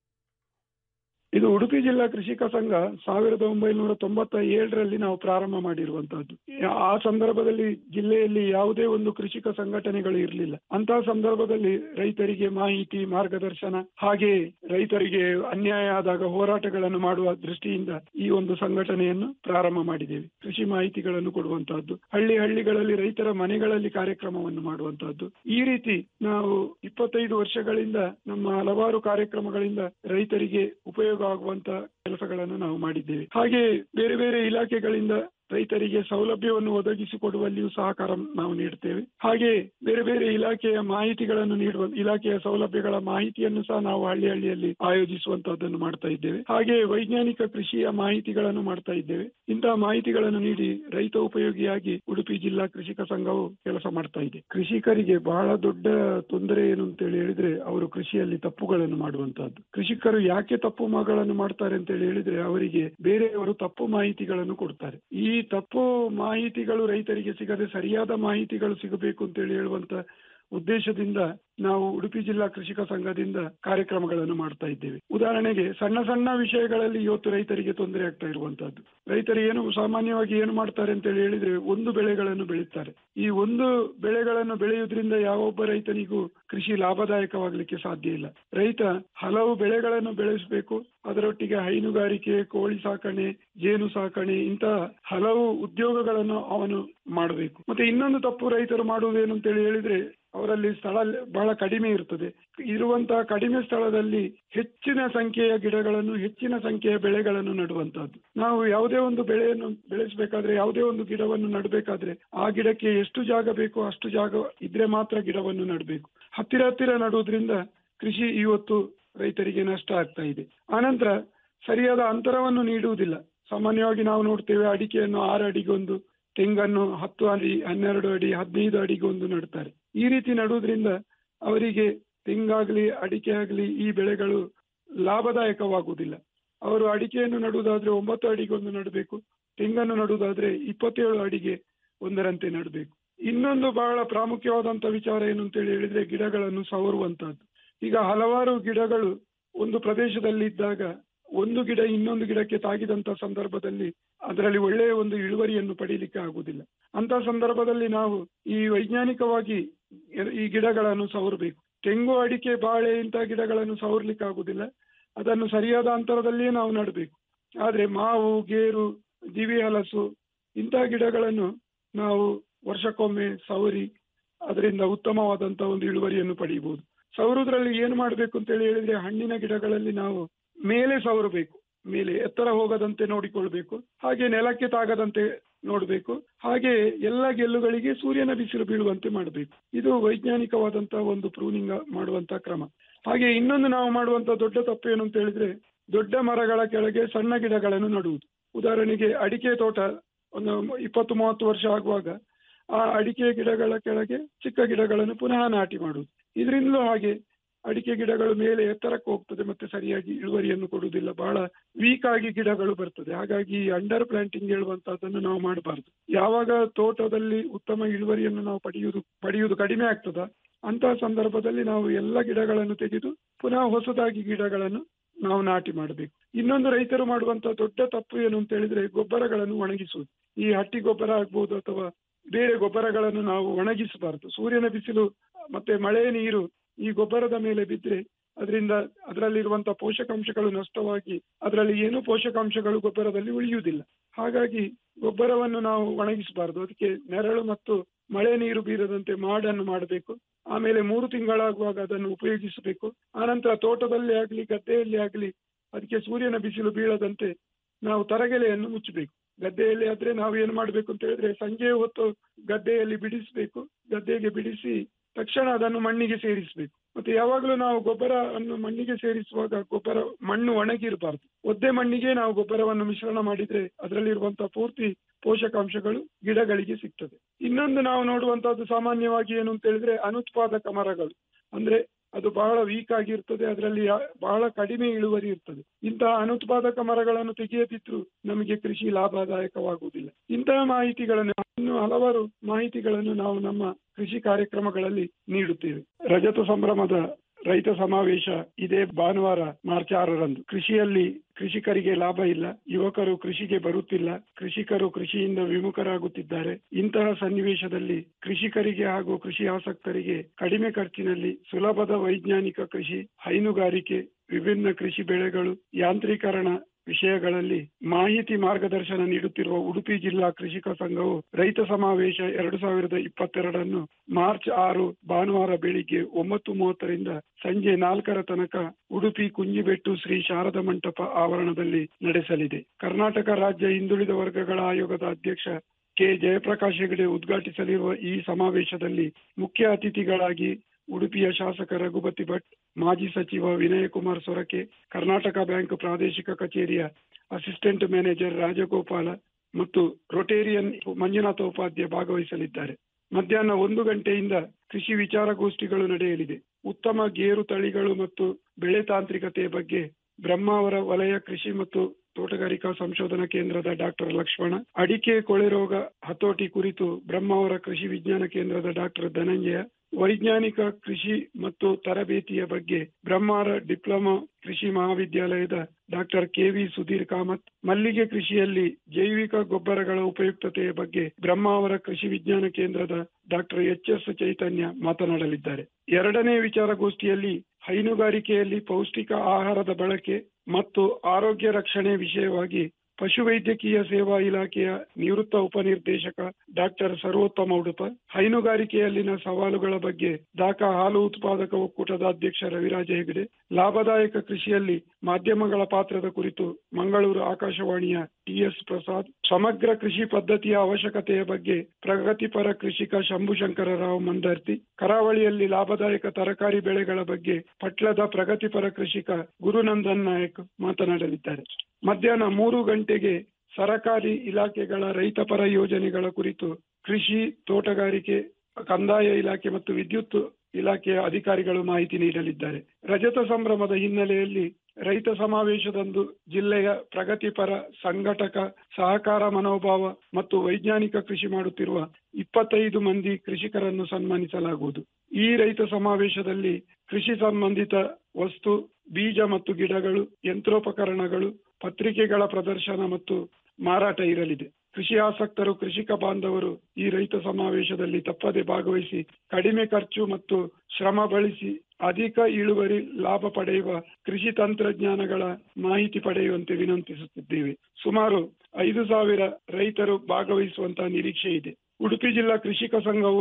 ಇದು ಉಡುಪಿ ಜಿಲ್ಲಾ ಕೃಷಿಕ ಸಂಘ ಸಾವಿರದ ಒಂಬೈನೂರ ತೊಂಬತ್ತ ಏಳರಲ್ಲಿ ನಾವು ಪ್ರಾರಂಭ ಮಾಡಿರುವಂತಹದ್ದು ಆ ಸಂದರ್ಭದಲ್ಲಿ ಜಿಲ್ಲೆಯಲ್ಲಿ ಯಾವುದೇ ಒಂದು ಕೃಷಿಕ ಸಂಘಟನೆಗಳು ಇರಲಿಲ್ಲ ಅಂತಹ ಸಂದರ್ಭದಲ್ಲಿ ರೈತರಿಗೆ ಮಾಹಿತಿ ಮಾರ್ಗದರ್ಶನ ಹಾಗೆ ರೈತರಿಗೆ ಅನ್ಯಾಯ ಆದಾಗ ಹೋರಾಟಗಳನ್ನು ಮಾಡುವ ದೃಷ್ಟಿಯಿಂದ ಈ ಒಂದು ಸಂಘಟನೆಯನ್ನು ಪ್ರಾರಂಭ ಮಾಡಿದ್ದೇವೆ ಕೃಷಿ ಮಾಹಿತಿಗಳನ್ನು ಕೊಡುವಂತಹದ್ದು ಹಳ್ಳಿ ಹಳ್ಳಿಗಳಲ್ಲಿ ರೈತರ ಮನೆಗಳಲ್ಲಿ ಕಾರ್ಯಕ್ರಮವನ್ನು ಮಾಡುವಂತಹದ್ದು ಈ ರೀತಿ ನಾವು ಇಪ್ಪತ್ತೈದು ವರ್ಷಗಳಿಂದ ನಮ್ಮ ಹಲವಾರು ಕಾರ್ಯಕ್ರಮಗಳಿಂದ ರೈತರಿಗೆ ಉಪಯೋಗ ಆಗುವಂತ ಕೆಲಸಗಳನ್ನು ನಾವು ಮಾಡಿದ್ದೇವೆ ಹಾಗೆ ಬೇರೆ ಬೇರೆ ಇಲಾಖೆಗಳಿಂದ ರೈತರಿಗೆ ಸೌಲಭ್ಯವನ್ನು ಒದಗಿಸಿಕೊಡುವಲ್ಲಿಯೂ ಸಹಕಾರ ನಾವು ನೀಡುತ್ತೇವೆ ಹಾಗೆ ಬೇರೆ ಬೇರೆ ಇಲಾಖೆಯ ಮಾಹಿತಿಗಳನ್ನು ನೀಡುವ ಇಲಾಖೆಯ ಸೌಲಭ್ಯಗಳ ಮಾಹಿತಿಯನ್ನು ಸಹ ನಾವು ಹಳ್ಳಿ ಹಳ್ಳಿಯಲ್ಲಿ ಆಯೋಜಿಸುವಂತಹದ್ದನ್ನು ಮಾಡ್ತಾ ಇದ್ದೇವೆ ಹಾಗೆ ವೈಜ್ಞಾನಿಕ ಕೃಷಿಯ ಮಾಹಿತಿಗಳನ್ನು ಮಾಡ್ತಾ ಇದ್ದೇವೆ ಇಂತಹ ಮಾಹಿತಿಗಳನ್ನು ನೀಡಿ ರೈತ ಉಪಯೋಗಿಯಾಗಿ ಉಡುಪಿ ಜಿಲ್ಲಾ ಕೃಷಿಕ ಸಂಘವು ಕೆಲಸ ಮಾಡ್ತಾ ಇದೆ ಕೃಷಿಕರಿಗೆ ಬಹಳ ದೊಡ್ಡ ತೊಂದರೆ ಏನು ಅಂತ ಹೇಳಿ ಹೇಳಿದ್ರೆ ಅವರು ಕೃಷಿಯಲ್ಲಿ ತಪ್ಪುಗಳನ್ನು ಮಾಡುವಂತಹದ್ದು ಕೃಷಿಕರು ಯಾಕೆ ತಪ್ಪು ಮಗಳನ್ನು ಮಾಡ್ತಾರೆ ಅಂತ ಹೇಳಿ ಹೇಳಿದ್ರೆ ಅವರಿಗೆ ಬೇರೆಯವರು ತಪ್ಪು ಮಾಹಿತಿಗಳನ್ನು ಕೊಡ್ತಾರೆ ಈ ತಪ್ಪು ಮಾಹಿತಿಗಳು ರೈತರಿಗೆ ಸಿಗದೆ ಸರಿಯಾದ ಮಾಹಿತಿಗಳು ಸಿಗಬೇಕು ಅಂತ ಹೇಳಿ ಹೇಳುವಂತ ಉದ್ದೇಶದಿಂದ ನಾವು ಉಡುಪಿ ಜಿಲ್ಲಾ ಕೃಷಿಕ ಸಂಘದಿಂದ ಕಾರ್ಯಕ್ರಮಗಳನ್ನು ಮಾಡ್ತಾ ಇದ್ದೇವೆ ಉದಾಹರಣೆಗೆ ಸಣ್ಣ ಸಣ್ಣ ವಿಷಯಗಳಲ್ಲಿ ಇವತ್ತು ರೈತರಿಗೆ ತೊಂದರೆ ಆಗ್ತಾ ಇರುವಂತಹದ್ದು ರೈತರು ಏನು ಸಾಮಾನ್ಯವಾಗಿ ಏನು ಮಾಡ್ತಾರೆ ಅಂತ ಹೇಳಿ ಹೇಳಿದ್ರೆ ಒಂದು ಬೆಳೆಗಳನ್ನು ಬೆಳೀತಾರೆ ಈ ಒಂದು ಬೆಳೆಗಳನ್ನು ಬೆಳೆಯುವುದರಿಂದ ಯಾವೊಬ್ಬ ರೈತನಿಗೂ ಕೃಷಿ ಲಾಭದಾಯಕವಾಗಲಿಕ್ಕೆ ಸಾಧ್ಯ ಇಲ್ಲ ರೈತ ಹಲವು ಬೆಳೆಗಳನ್ನು ಬೆಳೆಸಬೇಕು ಅದರೊಟ್ಟಿಗೆ ಹೈನುಗಾರಿಕೆ ಕೋಳಿ ಸಾಕಣೆ ಜೇನು ಸಾಕಣೆ ಇಂತಹ ಹಲವು ಉದ್ಯೋಗಗಳನ್ನು ಅವನು ಮಾಡಬೇಕು ಮತ್ತೆ ಇನ್ನೊಂದು ತಪ್ಪು ರೈತರು ಮಾಡುವುದೇನು ಅಂತ ಹೇಳಿ ಹೇಳಿದ್ರೆ ಅವರಲ್ಲಿ ಸ್ಥಳ ಬಹಳ ಕಡಿಮೆ ಇರ್ತದೆ ಇರುವಂತಹ ಕಡಿಮೆ ಸ್ಥಳದಲ್ಲಿ ಹೆಚ್ಚಿನ ಸಂಖ್ಯೆಯ ಗಿಡಗಳನ್ನು ಹೆಚ್ಚಿನ ಸಂಖ್ಯೆಯ ಬೆಳೆಗಳನ್ನು ನಡುವಂತಹದ್ದು ನಾವು ಯಾವುದೇ ಒಂದು ಬೆಳೆಯನ್ನು ಬೆಳೆಸಬೇಕಾದ್ರೆ ಯಾವುದೇ ಒಂದು ಗಿಡವನ್ನು ನಡಬೇಕಾದ್ರೆ ಆ ಗಿಡಕ್ಕೆ ಎಷ್ಟು ಜಾಗ ಬೇಕೋ ಅಷ್ಟು ಜಾಗ ಇದ್ರೆ ಮಾತ್ರ ಗಿಡವನ್ನು ನಡಬೇಕು ಹತ್ತಿರ ಹತ್ತಿರ ನಡುವುದರಿಂದ ಕೃಷಿ ಇವತ್ತು ರೈತರಿಗೆ ನಷ್ಟ ಆಗ್ತಾ ಇದೆ ಆನಂತರ ಸರಿಯಾದ ಅಂತರವನ್ನು ನೀಡುವುದಿಲ್ಲ ಸಾಮಾನ್ಯವಾಗಿ ನಾವು ನೋಡ್ತೇವೆ ಅಡಿಕೆಯನ್ನು ಆರು ಅಡಿಗೊಂದು ತೆಂಗನ್ನು ಹತ್ತು ಅಡಿ ಹನ್ನೆರಡು ಅಡಿ ಹದಿನೈದು ಅಡಿಗೊಂದು ನಡ್ತಾರೆ ಈ ರೀತಿ ನಡುವುದರಿಂದ ಅವರಿಗೆ ತೆಂಗಾಗ್ಲಿ ಅಡಿಕೆ ಆಗಲಿ ಈ ಬೆಳೆಗಳು ಲಾಭದಾಯಕವಾಗುವುದಿಲ್ಲ ಅವರು ಅಡಿಕೆಯನ್ನು ನಡುವುದಾದ್ರೆ ಒಂಬತ್ತು ಅಡಿಗೊಂದು ನಡಬೇಕು ತೆಂಗನ್ನು ನಡುವುದಾದ್ರೆ ಇಪ್ಪತ್ತೇಳು ಅಡಿಗೆ ಒಂದರಂತೆ ನಡಬೇಕು ಇನ್ನೊಂದು ಬಹಳ ಪ್ರಾಮುಖ್ಯವಾದಂತ ವಿಚಾರ ಏನು ಅಂತ ಹೇಳಿ ಹೇಳಿದ್ರೆ ಗಿಡಗಳನ್ನು ಸವರುವಂತಹದ್ದು ಈಗ ಹಲವಾರು ಗಿಡಗಳು ಒಂದು ಪ್ರದೇಶದಲ್ಲಿ ಇದ್ದಾಗ ಒಂದು ಗಿಡ ಇನ್ನೊಂದು ಗಿಡಕ್ಕೆ ತಾಗಿದಂತ ಸಂದರ್ಭದಲ್ಲಿ ಅದರಲ್ಲಿ ಒಳ್ಳೆಯ ಒಂದು ಇಳುವರಿಯನ್ನು ಪಡೀಲಿಕ್ಕೆ ಆಗುವುದಿಲ್ಲ ಅಂತ ಸಂದರ್ಭದಲ್ಲಿ ನಾವು ಈ ವೈಜ್ಞಾನಿಕವಾಗಿ ಈ ಗಿಡಗಳನ್ನು ಸವರಬೇಕು ತೆಂಗು ಅಡಿಕೆ ಬಾಳೆ ಇಂತಹ ಗಿಡಗಳನ್ನು ಸವರ್ಲಿಕ್ಕೆ ಆಗುದಿಲ್ಲ ಅದನ್ನು ಸರಿಯಾದ ಅಂತರದಲ್ಲಿಯೇ ನಾವು ನಡಬೇಕು ಆದ್ರೆ ಮಾವು ಗೇರು ದಿವಿ ಹಲಸು ಇಂತಹ ಗಿಡಗಳನ್ನು ನಾವು ವರ್ಷಕ್ಕೊಮ್ಮೆ ಸವರಿ ಅದರಿಂದ ಉತ್ತಮವಾದಂತಹ ಒಂದು ಇಳುವರಿಯನ್ನು ಪಡೆಯಬಹುದು ಸವರುದ್ರಲ್ಲಿ ಏನು ಮಾಡಬೇಕು ಅಂತ ಹೇಳಿ ಹೇಳಿದ್ರೆ ಹಣ್ಣಿನ ಗಿಡಗಳಲ್ಲಿ ನಾವು ಮೇಲೆ ಸವರಬೇಕು ಮೇಲೆ ಎತ್ತರ ಹೋಗದಂತೆ ನೋಡಿಕೊಳ್ಬೇಕು ಹಾಗೆ ನೆಲಕ್ಕೆ ತಾಗದಂತೆ ನೋಡಬೇಕು ಹಾಗೆ ಎಲ್ಲ ಗೆಲ್ಲುಗಳಿಗೆ ಸೂರ್ಯನ ಬಿಸಿಲು ಬೀಳುವಂತೆ ಮಾಡಬೇಕು ಇದು ವೈಜ್ಞಾನಿಕವಾದಂತಹ ಒಂದು ಪ್ರೂನಿಂಗ್ ಮಾಡುವಂತಹ ಕ್ರಮ ಹಾಗೆ ಇನ್ನೊಂದು ನಾವು ಮಾಡುವಂತ ದೊಡ್ಡ ತಪ್ಪು ಏನು ಅಂತ ಹೇಳಿದ್ರೆ ದೊಡ್ಡ ಮರಗಳ ಕೆಳಗೆ ಸಣ್ಣ ಗಿಡಗಳನ್ನು ನಡುವುದು ಉದಾಹರಣೆಗೆ ಅಡಿಕೆ ತೋಟ ಒಂದು ಇಪ್ಪತ್ತು ಮೂವತ್ತು ವರ್ಷ ಆಗುವಾಗ ಆ ಅಡಿಕೆ ಗಿಡಗಳ ಕೆಳಗೆ ಚಿಕ್ಕ ಗಿಡಗಳನ್ನು ಪುನಃ ನಾಟಿ ಮಾಡುವುದು ಇದರಿಂದಲೂ ಹಾಗೆ ಅಡಿಕೆ ಗಿಡಗಳು ಮೇಲೆ ಎತ್ತರಕ್ಕೆ ಹೋಗ್ತದೆ ಮತ್ತೆ ಸರಿಯಾಗಿ ಇಳುವರಿಯನ್ನು ಕೊಡುವುದಿಲ್ಲ ಬಹಳ ವೀಕ್ ಆಗಿ ಗಿಡಗಳು ಬರ್ತದೆ ಹಾಗಾಗಿ ಅಂಡರ್ ಪ್ಲಾಂಟಿಂಗ್ ಹೇಳುವಂತಹದ್ದನ್ನು ನಾವು ಮಾಡಬಾರ್ದು ಯಾವಾಗ ತೋಟದಲ್ಲಿ ಉತ್ತಮ ಇಳುವರಿಯನ್ನು ನಾವು ಪಡೆಯುವುದು ಪಡೆಯುವುದು ಕಡಿಮೆ ಆಗ್ತದ ಅಂತಹ ಸಂದರ್ಭದಲ್ಲಿ ನಾವು ಎಲ್ಲ ಗಿಡಗಳನ್ನು ತೆಗೆದು ಪುನಃ ಹೊಸದಾಗಿ ಗಿಡಗಳನ್ನು ನಾವು ನಾಟಿ ಮಾಡಬೇಕು ಇನ್ನೊಂದು ರೈತರು ಮಾಡುವಂತ ದೊಡ್ಡ ತಪ್ಪು ಏನು ಅಂತ ಹೇಳಿದ್ರೆ ಗೊಬ್ಬರಗಳನ್ನು ಒಣಗಿಸುವುದು ಈ ಹಟ್ಟಿ ಗೊಬ್ಬರ ಆಗ್ಬೋದು ಅಥವಾ ಬೇರೆ ಗೊಬ್ಬರಗಳನ್ನು ನಾವು ಒಣಗಿಸಬಾರದು ಸೂರ್ಯನ ಬಿಸಿಲು ಮತ್ತೆ ಮಳೆ ನೀರು ಈ ಗೊಬ್ಬರದ ಮೇಲೆ ಬಿದ್ದರೆ ಅದರಿಂದ ಅದರಲ್ಲಿರುವಂತಹ ಪೋಷಕಾಂಶಗಳು ನಷ್ಟವಾಗಿ ಅದರಲ್ಲಿ ಏನು ಪೋಷಕಾಂಶಗಳು ಗೊಬ್ಬರದಲ್ಲಿ ಉಳಿಯುವುದಿಲ್ಲ ಹಾಗಾಗಿ ಗೊಬ್ಬರವನ್ನು ನಾವು ಒಣಗಿಸಬಾರದು ಅದಕ್ಕೆ ನೆರಳು ಮತ್ತು ಮಳೆ ನೀರು ಬೀರದಂತೆ ಮಾಡನ್ನು ಮಾಡಬೇಕು ಆಮೇಲೆ ಮೂರು ತಿಂಗಳಾಗುವಾಗ ಅದನ್ನು ಉಪಯೋಗಿಸಬೇಕು ಆನಂತರ ತೋಟದಲ್ಲಿ ಆಗಲಿ ಗದ್ದೆಯಲ್ಲಿ ಆಗಲಿ ಅದಕ್ಕೆ ಸೂರ್ಯನ ಬಿಸಿಲು ಬೀಳದಂತೆ ನಾವು ತರಗೆಲೆಯನ್ನು ಮುಚ್ಚಬೇಕು ಗದ್ದೆಯಲ್ಲಿ ಆದ್ರೆ ನಾವು ಏನು ಮಾಡಬೇಕು ಅಂತ ಹೇಳಿದ್ರೆ ಸಂಜೆ ಹೊತ್ತು ಗದ್ದೆಯಲ್ಲಿ ಬಿಡಿಸಬೇಕು ಗದ್ದೆಗೆ ಬಿಡಿಸಿ ತಕ್ಷಣ ಅದನ್ನು ಮಣ್ಣಿಗೆ ಸೇರಿಸಬೇಕು ಮತ್ತೆ ಯಾವಾಗಲೂ ನಾವು ಗೊಬ್ಬರ ಅನ್ನು ಮಣ್ಣಿಗೆ ಸೇರಿಸುವಾಗ ಗೊಬ್ಬರ ಮಣ್ಣು ಒಣಗಿರಬಾರ್ದು ಒದ್ದೆ ಮಣ್ಣಿಗೆ ನಾವು ಗೊಬ್ಬರವನ್ನು ಮಿಶ್ರಣ ಮಾಡಿದ್ರೆ ಅದರಲ್ಲಿರುವಂತಹ ಪೂರ್ತಿ ಪೋಷಕಾಂಶಗಳು ಗಿಡಗಳಿಗೆ ಸಿಗ್ತದೆ ಇನ್ನೊಂದು ನಾವು ನೋಡುವಂತಹದ್ದು ಸಾಮಾನ್ಯವಾಗಿ ಏನು ಅಂತ ಹೇಳಿದ್ರೆ ಅನುತ್ಪಾದಕ ಮರಗಳು ಅಂದ್ರೆ ಅದು ಬಹಳ ವೀಕ್ ಆಗಿರ್ತದೆ ಅದರಲ್ಲಿ ಬಹಳ ಕಡಿಮೆ ಇಳುವರಿ ಇರ್ತದೆ ಇಂತಹ ಅನುತ್ಪಾದಕ ಮರಗಳನ್ನು ತೆಗೆಯದಿದ್ರು ನಮಗೆ ಕೃಷಿ ಲಾಭದಾಯಕವಾಗುವುದಿಲ್ಲ ಇಂತಹ ಮಾಹಿತಿಗಳನ್ನು ಇನ್ನು ಹಲವಾರು ಮಾಹಿತಿಗಳನ್ನು ನಾವು ನಮ್ಮ ಕೃಷಿ ಕಾರ್ಯಕ್ರಮಗಳಲ್ಲಿ ನೀಡುತ್ತೇವೆ ರಜತ ಸಂಭ್ರಮದ ರೈತ ಸಮಾವೇಶ ಇದೇ ಭಾನುವಾರ ಮಾರ್ಚ್ ಆರರಂದು ಕೃಷಿಯಲ್ಲಿ ಕೃಷಿಕರಿಗೆ ಲಾಭ ಇಲ್ಲ ಯುವಕರು ಕೃಷಿಗೆ ಬರುತ್ತಿಲ್ಲ ಕೃಷಿಕರು ಕೃಷಿಯಿಂದ ವಿಮುಖರಾಗುತ್ತಿದ್ದಾರೆ ಇಂತಹ ಸನ್ನಿವೇಶದಲ್ಲಿ ಕೃಷಿಕರಿಗೆ ಹಾಗೂ ಕೃಷಿ ಆಸಕ್ತರಿಗೆ ಕಡಿಮೆ ಖರ್ಚಿನಲ್ಲಿ ಸುಲಭದ ವೈಜ್ಞಾನಿಕ ಕೃಷಿ ಹೈನುಗಾರಿಕೆ ವಿಭಿನ್ನ ಕೃಷಿ ಬೆಳೆಗಳು ಯಾಂತ್ರೀಕರಣ ವಿಷಯಗಳಲ್ಲಿ ಮಾಹಿತಿ ಮಾರ್ಗದರ್ಶನ ನೀಡುತ್ತಿರುವ ಉಡುಪಿ ಜಿಲ್ಲಾ ಕೃಷಿಕ ಸಂಘವು ರೈತ ಸಮಾವೇಶ ಎರಡು ಸಾವಿರದ ಇಪ್ಪತ್ತೆರಡನ್ನು ಮಾರ್ಚ್ ಆರು ಭಾನುವಾರ ಬೆಳಿಗ್ಗೆ ಒಂಬತ್ತು ಮೂವತ್ತರಿಂದ ಸಂಜೆ ನಾಲ್ಕರ ತನಕ ಉಡುಪಿ ಕುಂಜಿಬೆಟ್ಟು ಶ್ರೀ ಶಾರದಾ ಮಂಟಪ ಆವರಣದಲ್ಲಿ ನಡೆಸಲಿದೆ ಕರ್ನಾಟಕ ರಾಜ್ಯ ಹಿಂದುಳಿದ ವರ್ಗಗಳ ಆಯೋಗದ ಅಧ್ಯಕ್ಷ ಕೆ ಜಯಪ್ರಕಾಶ್ ಹೆಗಡೆ ಉದ್ಘಾಟಿಸಲಿರುವ ಈ ಸಮಾವೇಶದಲ್ಲಿ ಮುಖ್ಯ ಅತಿಥಿಗಳಾಗಿ ಉಡುಪಿಯ ಶಾಸಕ ರಘುಪತಿ ಭಟ್ ಮಾಜಿ ಸಚಿವ ವಿನಯಕುಮಾರ್ ಸೊರಕೆ ಕರ್ನಾಟಕ ಬ್ಯಾಂಕ್ ಪ್ರಾದೇಶಿಕ ಕಚೇರಿಯ ಅಸಿಸ್ಟೆಂಟ್ ಮ್ಯಾನೇಜರ್ ರಾಜಗೋಪಾಲ ಮತ್ತು ರೊಟೇರಿಯನ್ ಮಂಜುನಾಥ ಉಪಾಧ್ಯ ಭಾಗವಹಿಸಲಿದ್ದಾರೆ ಮಧ್ಯಾಹ್ನ ಒಂದು ಗಂಟೆಯಿಂದ ಕೃಷಿ ವಿಚಾರಗೋಷ್ಠಿಗಳು ನಡೆಯಲಿದೆ ಉತ್ತಮ ಗೇರು ತಳಿಗಳು ಮತ್ತು ಬೆಳೆ ತಾಂತ್ರಿಕತೆಯ ಬಗ್ಗೆ ಬ್ರಹ್ಮಾವರ ವಲಯ ಕೃಷಿ ಮತ್ತು ತೋಟಗಾರಿಕಾ ಸಂಶೋಧನಾ ಕೇಂದ್ರದ ಡಾಕ್ಟರ್ ಲಕ್ಷ್ಮಣ ಅಡಿಕೆ ಕೊಳೆ ರೋಗ ಹತೋಟಿ ಕುರಿತು ಬ್ರಹ್ಮಾವರ ಕೃಷಿ ವಿಜ್ಞಾನ ಕೇಂದ್ರದ ಡಾಕ್ಟರ್ ಧನಂಜಯ ವೈಜ್ಞಾನಿಕ ಕೃಷಿ ಮತ್ತು ತರಬೇತಿಯ ಬಗ್ಗೆ ಬ್ರಹ್ಮಾವರ ಡಿಪ್ಲೊಮಾ ಕೃಷಿ ಮಹಾವಿದ್ಯಾಲಯದ ಡಾಕ್ಟರ್ ಕೆವಿ ಸುಧೀರ್ ಕಾಮತ್ ಮಲ್ಲಿಗೆ ಕೃಷಿಯಲ್ಲಿ ಜೈವಿಕ ಗೊಬ್ಬರಗಳ ಉಪಯುಕ್ತತೆಯ ಬಗ್ಗೆ ಬ್ರಹ್ಮಾವರ ಕೃಷಿ ವಿಜ್ಞಾನ ಕೇಂದ್ರದ ಡಾಕ್ಟರ್ ಎಚ್ ಎಸ್ ಚೈತನ್ಯ ಮಾತನಾಡಲಿದ್ದಾರೆ ಎರಡನೇ ವಿಚಾರಗೋಷ್ಠಿಯಲ್ಲಿ ಹೈನುಗಾರಿಕೆಯಲ್ಲಿ ಪೌಷ್ಟಿಕ ಆಹಾರದ ಬಳಕೆ ಮತ್ತು ಆರೋಗ್ಯ ರಕ್ಷಣೆ ವಿಷಯವಾಗಿ ಪಶುವೈದ್ಯಕೀಯ ಸೇವಾ ಇಲಾಖೆಯ ನಿವೃತ್ತ ಉಪನಿರ್ದೇಶಕ ಡಾಕ್ಟರ್ ಸರ್ವೋತ್ತಮ ಉಡುಪ ಹೈನುಗಾರಿಕೆಯಲ್ಲಿನ ಸವಾಲುಗಳ ಬಗ್ಗೆ ದಾಖಾ ಹಾಲು ಉತ್ಪಾದಕ ಒಕ್ಕೂಟದ ಅಧ್ಯಕ್ಷ ರವಿರಾಜ ಹೆಗಡೆ ಲಾಭದಾಯಕ ಕೃಷಿಯಲ್ಲಿ ಮಾಧ್ಯಮಗಳ ಪಾತ್ರದ ಕುರಿತು ಮಂಗಳೂರು ಆಕಾಶವಾಣಿಯ ಟಿಎಸ್ ಪ್ರಸಾದ್ ಸಮಗ್ರ ಕೃಷಿ ಪದ್ಧತಿಯ ಅವಶ್ಯಕತೆಯ ಬಗ್ಗೆ ಪ್ರಗತಿಪರ ಕೃಷಿಕ ಶಂಭುಶಂಕರ ರಾವ್ ಮಂದರ್ತಿ ಕರಾವಳಿಯಲ್ಲಿ ಲಾಭದಾಯಕ ತರಕಾರಿ ಬೆಳೆಗಳ ಬಗ್ಗೆ ಪಟ್ಲದ ಪ್ರಗತಿಪರ ಕೃಷಿಕ ಗುರುನಂದನ್ ನಾಯಕ್ ಮಾತನಾಡಲಿದ್ದಾರೆ ಮಧ್ಯಾಹ್ನ ಮೂರು ಗಂಟೆಗೆ ಸರಕಾರಿ ಇಲಾಖೆಗಳ ರೈತಪರ ಯೋಜನೆಗಳ ಕುರಿತು ಕೃಷಿ ತೋಟಗಾರಿಕೆ ಕಂದಾಯ ಇಲಾಖೆ ಮತ್ತು ವಿದ್ಯುತ್ ಇಲಾಖೆಯ ಅಧಿಕಾರಿಗಳು ಮಾಹಿತಿ ನೀಡಲಿದ್ದಾರೆ ರಜತ ಸಂಭ್ರಮದ ಹಿನ್ನೆಲೆಯಲ್ಲಿ ರೈತ ಸಮಾವೇಶದಂದು ಜಿಲ್ಲೆಯ ಪ್ರಗತಿಪರ ಸಂಘಟಕ ಸಹಕಾರ ಮನೋಭಾವ ಮತ್ತು ವೈಜ್ಞಾನಿಕ ಕೃಷಿ ಮಾಡುತ್ತಿರುವ ಇಪ್ಪತ್ತೈದು ಮಂದಿ ಕೃಷಿಕರನ್ನು ಸನ್ಮಾನಿಸಲಾಗುವುದು ಈ ರೈತ ಸಮಾವೇಶದಲ್ಲಿ ಕೃಷಿ ಸಂಬಂಧಿತ ವಸ್ತು ಬೀಜ ಮತ್ತು ಗಿಡಗಳು ಯಂತ್ರೋಪಕರಣಗಳು ಪತ್ರಿಕೆಗಳ ಪ್ರದರ್ಶನ ಮತ್ತು ಮಾರಾಟ ಇರಲಿದೆ ಕೃಷಿ ಆಸಕ್ತರು ಕೃಷಿಕ ಬಾಂಧವರು ಈ ರೈತ ಸಮಾವೇಶದಲ್ಲಿ ತಪ್ಪದೆ ಭಾಗವಹಿಸಿ ಕಡಿಮೆ ಖರ್ಚು ಮತ್ತು ಶ್ರಮ ಬಳಸಿ ಅಧಿಕ ಇಳುವರಿ ಲಾಭ ಪಡೆಯುವ ಕೃಷಿ ತಂತ್ರಜ್ಞಾನಗಳ ಮಾಹಿತಿ ಪಡೆಯುವಂತೆ ವಿನಂತಿಸುತ್ತಿದ್ದೇವೆ ಸುಮಾರು ಐದು ಸಾವಿರ ರೈತರು ಭಾಗವಹಿಸುವಂತಹ ನಿರೀಕ್ಷೆ ಇದೆ ಉಡುಪಿ ಜಿಲ್ಲಾ ಕೃಷಿಕ ಸಂಘವು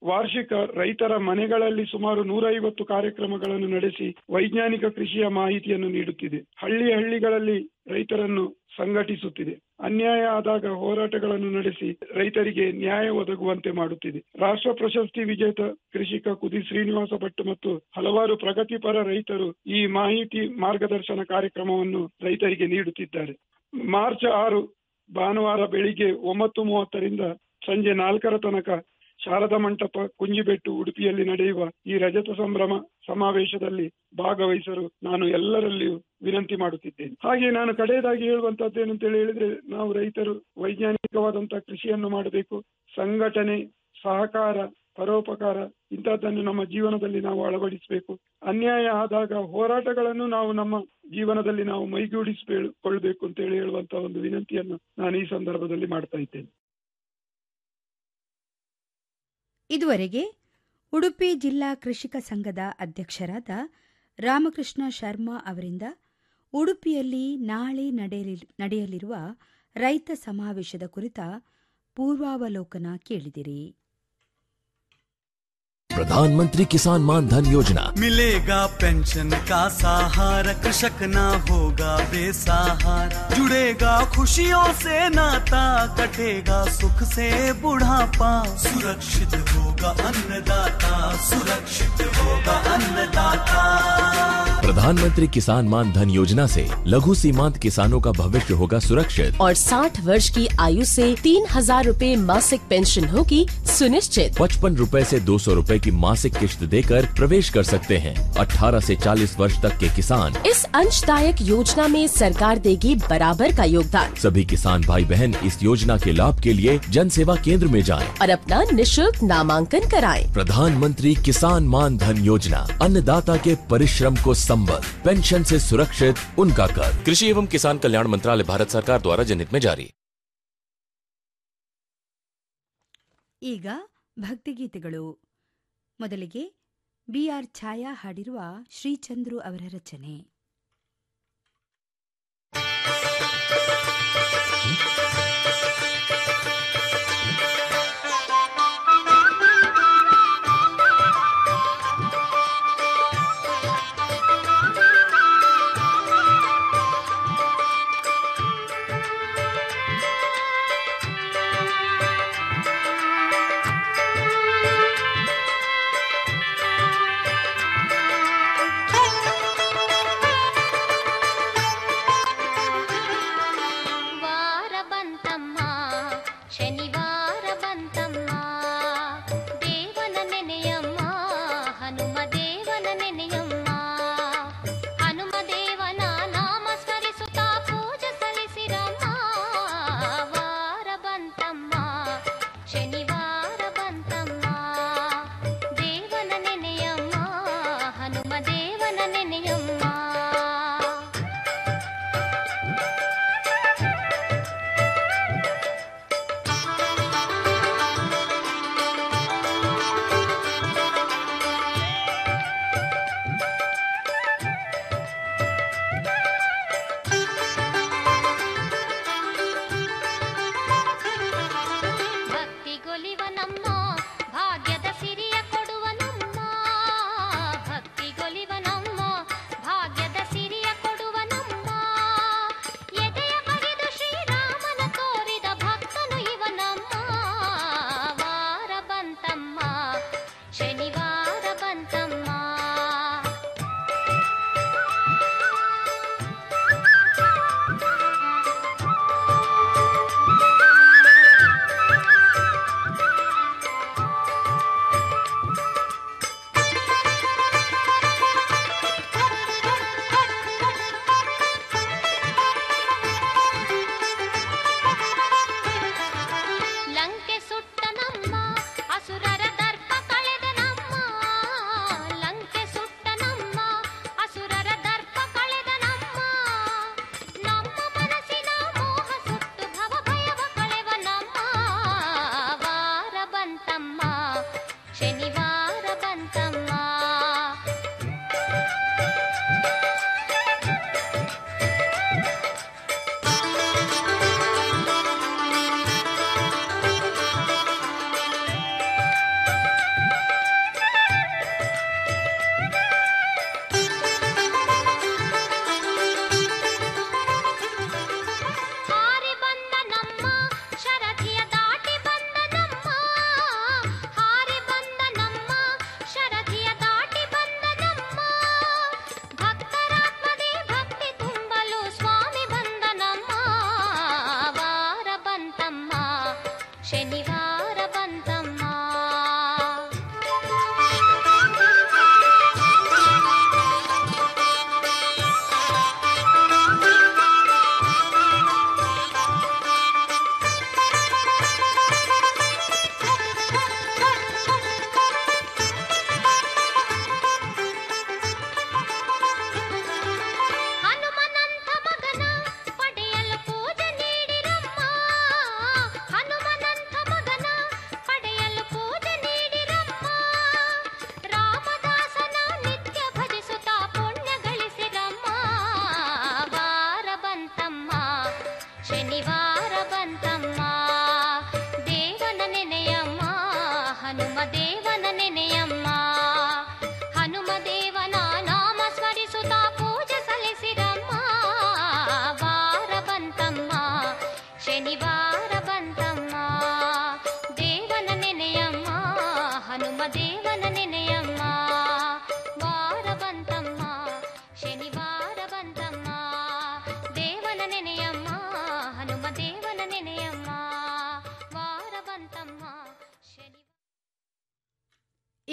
ವಾರ್ಷಿಕ ರೈತರ ಮನೆಗಳಲ್ಲಿ ಸುಮಾರು ನೂರೈವತ್ತು ಕಾರ್ಯಕ್ರಮಗಳನ್ನು ನಡೆಸಿ ವೈಜ್ಞಾನಿಕ ಕೃಷಿಯ ಮಾಹಿತಿಯನ್ನು ನೀಡುತ್ತಿದೆ ಹಳ್ಳಿ ಹಳ್ಳಿಗಳಲ್ಲಿ ರೈತರನ್ನು ಸಂಘಟಿಸುತ್ತಿದೆ ಅನ್ಯಾಯ ಆದಾಗ ಹೋರಾಟಗಳನ್ನು ನಡೆಸಿ ರೈತರಿಗೆ ನ್ಯಾಯ ಒದಗುವಂತೆ ಮಾಡುತ್ತಿದೆ ರಾಷ್ಟ್ರ ಪ್ರಶಸ್ತಿ ವಿಜೇತ ಕೃಷಿಕ ಕುದಿ ಶ್ರೀನಿವಾಸ ಭಟ್ ಮತ್ತು ಹಲವಾರು ಪ್ರಗತಿಪರ ರೈತರು ಈ ಮಾಹಿತಿ ಮಾರ್ಗದರ್ಶನ ಕಾರ್ಯಕ್ರಮವನ್ನು ರೈತರಿಗೆ ನೀಡುತ್ತಿದ್ದಾರೆ ಮಾರ್ಚ್ ಆರು ಭಾನುವಾರ ಬೆಳಿಗ್ಗೆ ಒಂಬತ್ತು ಮೂವತ್ತರಿಂದ ಸಂಜೆ ನಾಲ್ಕರ ತನಕ ಶಾರದಾ ಮಂಟಪ ಕುಂಜಿಬೆಟ್ಟು ಉಡುಪಿಯಲ್ಲಿ ನಡೆಯುವ ಈ ರಜತ ಸಂಭ್ರಮ ಸಮಾವೇಶದಲ್ಲಿ ಭಾಗವಹಿಸಲು ನಾನು ಎಲ್ಲರಲ್ಲಿಯೂ ವಿನಂತಿ ಮಾಡುತ್ತಿದ್ದೇನೆ ಹಾಗೆ ನಾನು ಕಡೆಯದಾಗಿ ಹೇಳುವಂತದ್ದು ಏನಂತ ಹೇಳಿದ್ರೆ ನಾವು ರೈತರು ವೈಜ್ಞಾನಿಕವಾದಂತಹ ಕೃಷಿಯನ್ನು ಮಾಡಬೇಕು ಸಂಘಟನೆ ಸಹಕಾರ ಪರೋಪಕಾರ ಇಂಥದ್ದನ್ನು ನಮ್ಮ ಜೀವನದಲ್ಲಿ ನಾವು ಅಳವಡಿಸಬೇಕು ಅನ್ಯಾಯ ಆದಾಗ ಹೋರಾಟಗಳನ್ನು ನಾವು ನಮ್ಮ ಜೀವನದಲ್ಲಿ ನಾವು ಮೈಗೂಡಿಸಿಕೊಳ್ಳಬೇಕು ಅಂತ ಹೇಳಿ ಹೇಳುವಂತ ಒಂದು ವಿನಂತಿಯನ್ನು ನಾನು ಈ ಸಂದರ್ಭದಲ್ಲಿ ಮಾಡ್ತಾ ಇದ್ದೇನೆ ಇದುವರೆಗೆ ಉಡುಪಿ ಜಿಲ್ಲಾ ಕೃಷಿಕ ಸಂಘದ ಅಧ್ಯಕ್ಷರಾದ ರಾಮಕೃಷ್ಣ ಶರ್ಮಾ ಅವರಿಂದ ಉಡುಪಿಯಲ್ಲಿ ನಾಳೆ ನಡೆಯಲಿ- ನಡೆಯಲಿರುವ ರೈತ ಸಮಾವೇಶದ ಕುರಿತ ಪೂರ್ವಾವಲೋಕನ ಕೇಳಿದಿರಿ प्रधानमंत्री किसान मान धन योजना मिलेगा पेंशन का सहारा कृषक ना होगा बेसहारा जुड़ेगा खुशियों से नाता कटेगा सुख से बुढ़ापा सुरक्षित होगा अन्नदाता सुरक्षित होगा अन्नदाता प्रधानमंत्री किसान मान धन योजना से लघु सीमांत किसानों का भविष्य होगा सुरक्षित और 60 वर्ष की आयु से तीन हजार रूपए मासिक पेंशन होगी सुनिश्चित पचपन रूपए से दो सौ रूपए की मासिक किश्त देकर प्रवेश कर सकते हैं 18 से 40 वर्ष तक के किसान इस अंशदायक योजना में सरकार देगी बराबर का योगदान सभी किसान भाई बहन इस योजना के लाभ के लिए जन सेवा केंद्र में जाएं। और अपना निशुल्क नामांकन कराएं। प्रधानमंत्री किसान मान धन योजना अन्नदाता के परिश्रम को संबल पेंशन से सुरक्षित उनका कर कृषि एवं किसान कल्याण मंत्रालय भारत सरकार द्वारा जनहित में जारी ಈಗ ಭಕ್ತಿಗೀತೆಗಳು ಮೊದಲಿಗೆ ಬಿಆರ್ ಛಾಯಾ ಹಾಡಿರುವ ಶ್ರೀಚಂದ್ರು ಅವರ ರಚನೆ ವಾರ ಬಂತಮ್ಮ ಶನಿ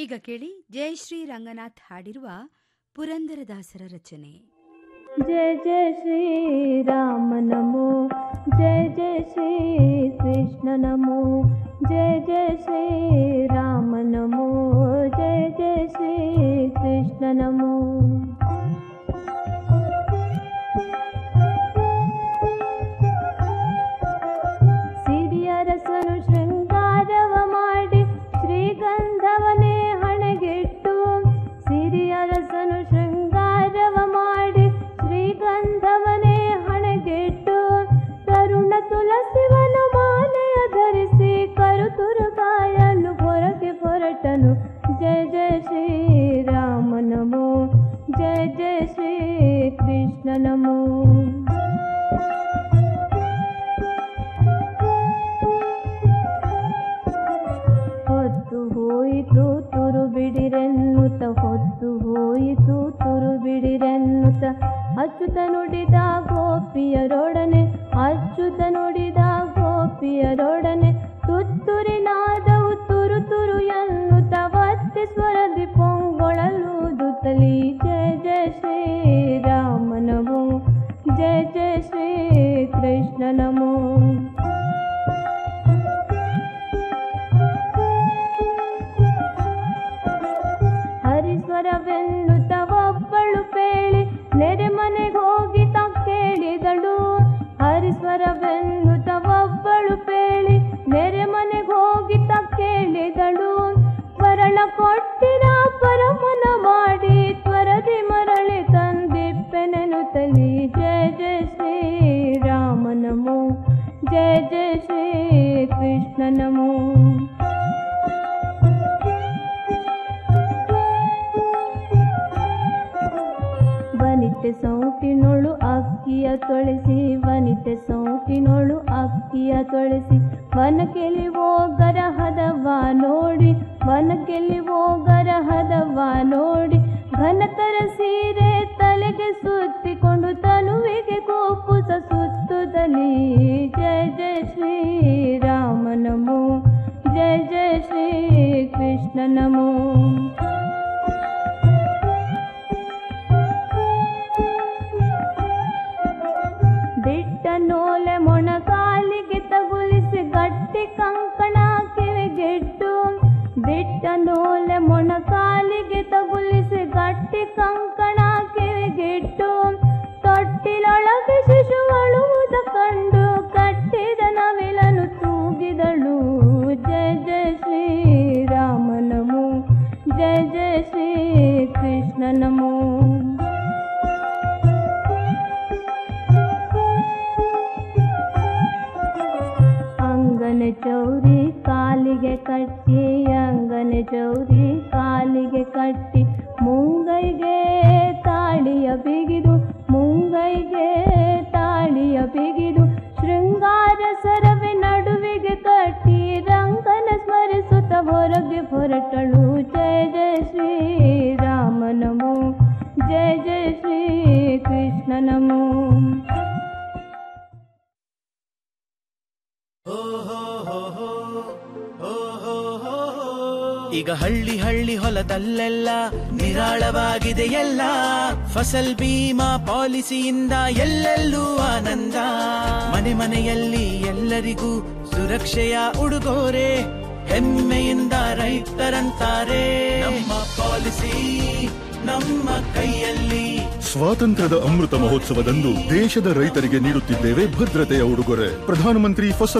ಈಗ ಕೇಳಿ ಜಯಶ್ರೀ ರಂಗನಾಥ್ ಹಾಡಿರುವ ಪುರಂದರದಾಸರ ರಚನೆ जय जय श्री राम नमो जय जय श्री कृष्ण नमो जय जय श्री राम नमो जय जय श्री कृष्ण नमो ಸಿರಿಯರಸನು ಶೃಂಗಾರವ ಮಾಡಿ ಶ್ರೀಗಂಧವನೇ ಹಣೆಗಿಟ್ಟು ಸಿರಿಯರಸನು ಶೃಂಗಾರವ ಮಾಡಿ ಶ್ರೀಗಂಧವನೇ ಹಣೆಗಿಟ್ಟು ತರುಣ ತುಳಸಿವನ ಮಾಲೆಯ ಧರಿಸಿ ಕರುತುರುಗಾಯಲು ಹೊರಗೆ ಹೊರಟನು ಜಯ ಜಯ ಶ್ರೀರಾಮ ನಮೋ ಜಯ ಜಯ ಶ್ರೀ ಕೃಷ್ಣ ನಮೋ ಹೊತ್ತು ಹೋಯಿತು ತುರು ಬಿಡಿರೆನ್ನುತ್ತ ಹೊತ್ತು ಹೋಯಿತು ತುರು ಬಿಡಿರೆನ್ನುತ್ತ ಅಚ್ಚುತ ನುಡಿದ ಗೋಪಿಯರೊಡನೆ ಅಚ್ಚುತ ನುಡಿದ ಗೋಪಿಯರೊಡನೆ ತುತ್ತುರಿನಾದವು ತುರು ತುರು ಎನ್ನುತ್ತ ಒತ್ತಿ ಸ್ವರದಿ ಪೊಂಗೊಳಲೂದುತ್ತಲಿ ಜಯ ಜಯ ಶ್ರೀರಾಮ ನಮೋ ಜಯ ಜಯ ಶ್ರೀ ಕೃಷ್ಣ ನಮೋ ಹರಿಸ್ವರವೆನ್ನುತ್ತ ಒಬ್ಬಳು ಪೇಳಿ ನೆರೆ ಮನೆಗೆ ಹೋಗಿ ತ ಕೇಳಿದಳು ಹರಿಸ್ವರವೆನ್ನುತ್ತ ಒಬ್ಬಳು ಪೇಳಿ ನೆರೆ ಮನೆಗೆ ಹೋಗಿ ತ ಕೇಳಿದಳು ವರಳ ಕೊಟ್ಟಿರ ಪರಮನ ಮಾಡಿ ತ್ವರದಿ ಮರಳಿ ತಂದಿಪ್ಪೆನೆನುತ್ತಲಿ ಜಯ ಜಯ ಶ್ರೀರಾಮ ನಮೋ ಜಯ ಜಯ ಶ್ರೀ ಕೃಷ್ಣ ನಮೋ ವನಿತೆ ಸೌಟಿನೊಳು ಅಕ್ಕಿಯ ತೊಳೆಸಿ ವನಿತೆ ಸೌಟಿನೊಳು ಅಕ್ಕಿಯ ತೊಳೆಸಿ ವನಕೆಲಿ ಹೋಗರ ಹದವ ನೋಡಿ ವನಕೆಲಿ ಹೋಗರ ಹದವ ನೋಡಿ ಘನತರ ಸೀರೆ ತಲೆಗೆ ಸುತ್ತಿಕೊಂಡು ತನುವಿಗೆ ಕೋಪುಸ ಸುತ್ತುತ್ತಲಿ ಜಯ ಜಯ ಶ್ರೀರಾಮ ನಮೋ ಜಯ ಜಯ ಶ್ರೀ ಕೃಷ್ಣ ನಮೋ ದಿಟ್ಟ ನೋಲೆ ಮೊಣಕಾಲಿಗೆ ತಗುಲಿಸಿ ಗಟ್ಟಿ ಕಂಕಣ ಕಿವಿಗೆಟ್ಟು ದಿಟ್ಟ ನೋಲೆ ಮೊಣಕಾಲಿಗೆ ತಗುಲಿಸಿ ಗಟ್ಟಿ ಕಂಕಣ ಕಿವಿಗೆಟ್ಟು ತೊಟ್ಟಿಲೊಳಗೆ ಶಿಶುವಳುವುದ ಕಂಡು ಕಟ್ಟಿದ ನವಿಲನು ತೂಗಿದಳು ಜಯ ಜಯ ಶ್ರೀರಾಮ ನಮೋ ಜಯ ಜಯ ಶ್ರೀ ಕೃಷ್ಣ ನಮೋ ಅಂಗನ ಚೌರಿ ಕಾಲಿಗೆ ಕಟ್ಟಿ ಅಂಗನ ಚೌರಿ ಕಾಲಿಗೆ ಕಟ್ಟಿ ಮುಂಗೈಗೆ ತಾಳಿಯ ಬಿಗಿದು ಮುಂಗೈಗೆ ತಾಳಿಯ ಬಿಗಿದು ಶೃಂಗಾರ ಸರವೆ ನಡುವಿಗೆ ಕಟ್ಟಿ ರಂಗನ ಸ್ಮರಿಸುತ್ತ ಹೊರಗೆ ಹೊರಟಳು ಜಯ ಜಯ ಶ್ರೀರಾಮ ನಮೋ ಜಯ ಜಯ ಶ್ರೀ ಕೃಷ್ಣ ನಮೋ ಈಗ ಹಳ್ಳಿ ಹಳ್ಳಿ ಹೊಲದಲ್ಲೆಲ್ಲ ನಿರಾಳವಾಗಿದೆ ಎಲ್ಲ ಫಸಲ್ ಬೀಮಾ ಪಾಲಿಸಿಯಿಂದ ಎಲ್ಲೆಲ್ಲೂ ಆನಂದ ಮನೆ ಮನೆಯಲ್ಲಿ ಎಲ್ಲರಿಗೂ ಸುರಕ್ಷೆಯ ಉಡುಗೊರೆ ಹೆಮ್ಮೆಯಿಂದ ರೈತರಂತಾರೆ ನಮ್ಮ ಪಾಲಿಸಿ ನಮ್ಮ ಕೈಯಲ್ಲಿ ಸ್ವಾತಂತ್ರ್ಯದ ಅಮೃತ ಮಹೋತ್ಸವದಂದು ದೇಶದ ರೈತರಿಗೆ ನೀಡುತ್ತಿದ್ದೇವೆ ಭದ್ರತೆಯ ಉಡುಗೊರೆ ಪ್ರಧಾನಮಂತ್ರಿ ಫಸಲ್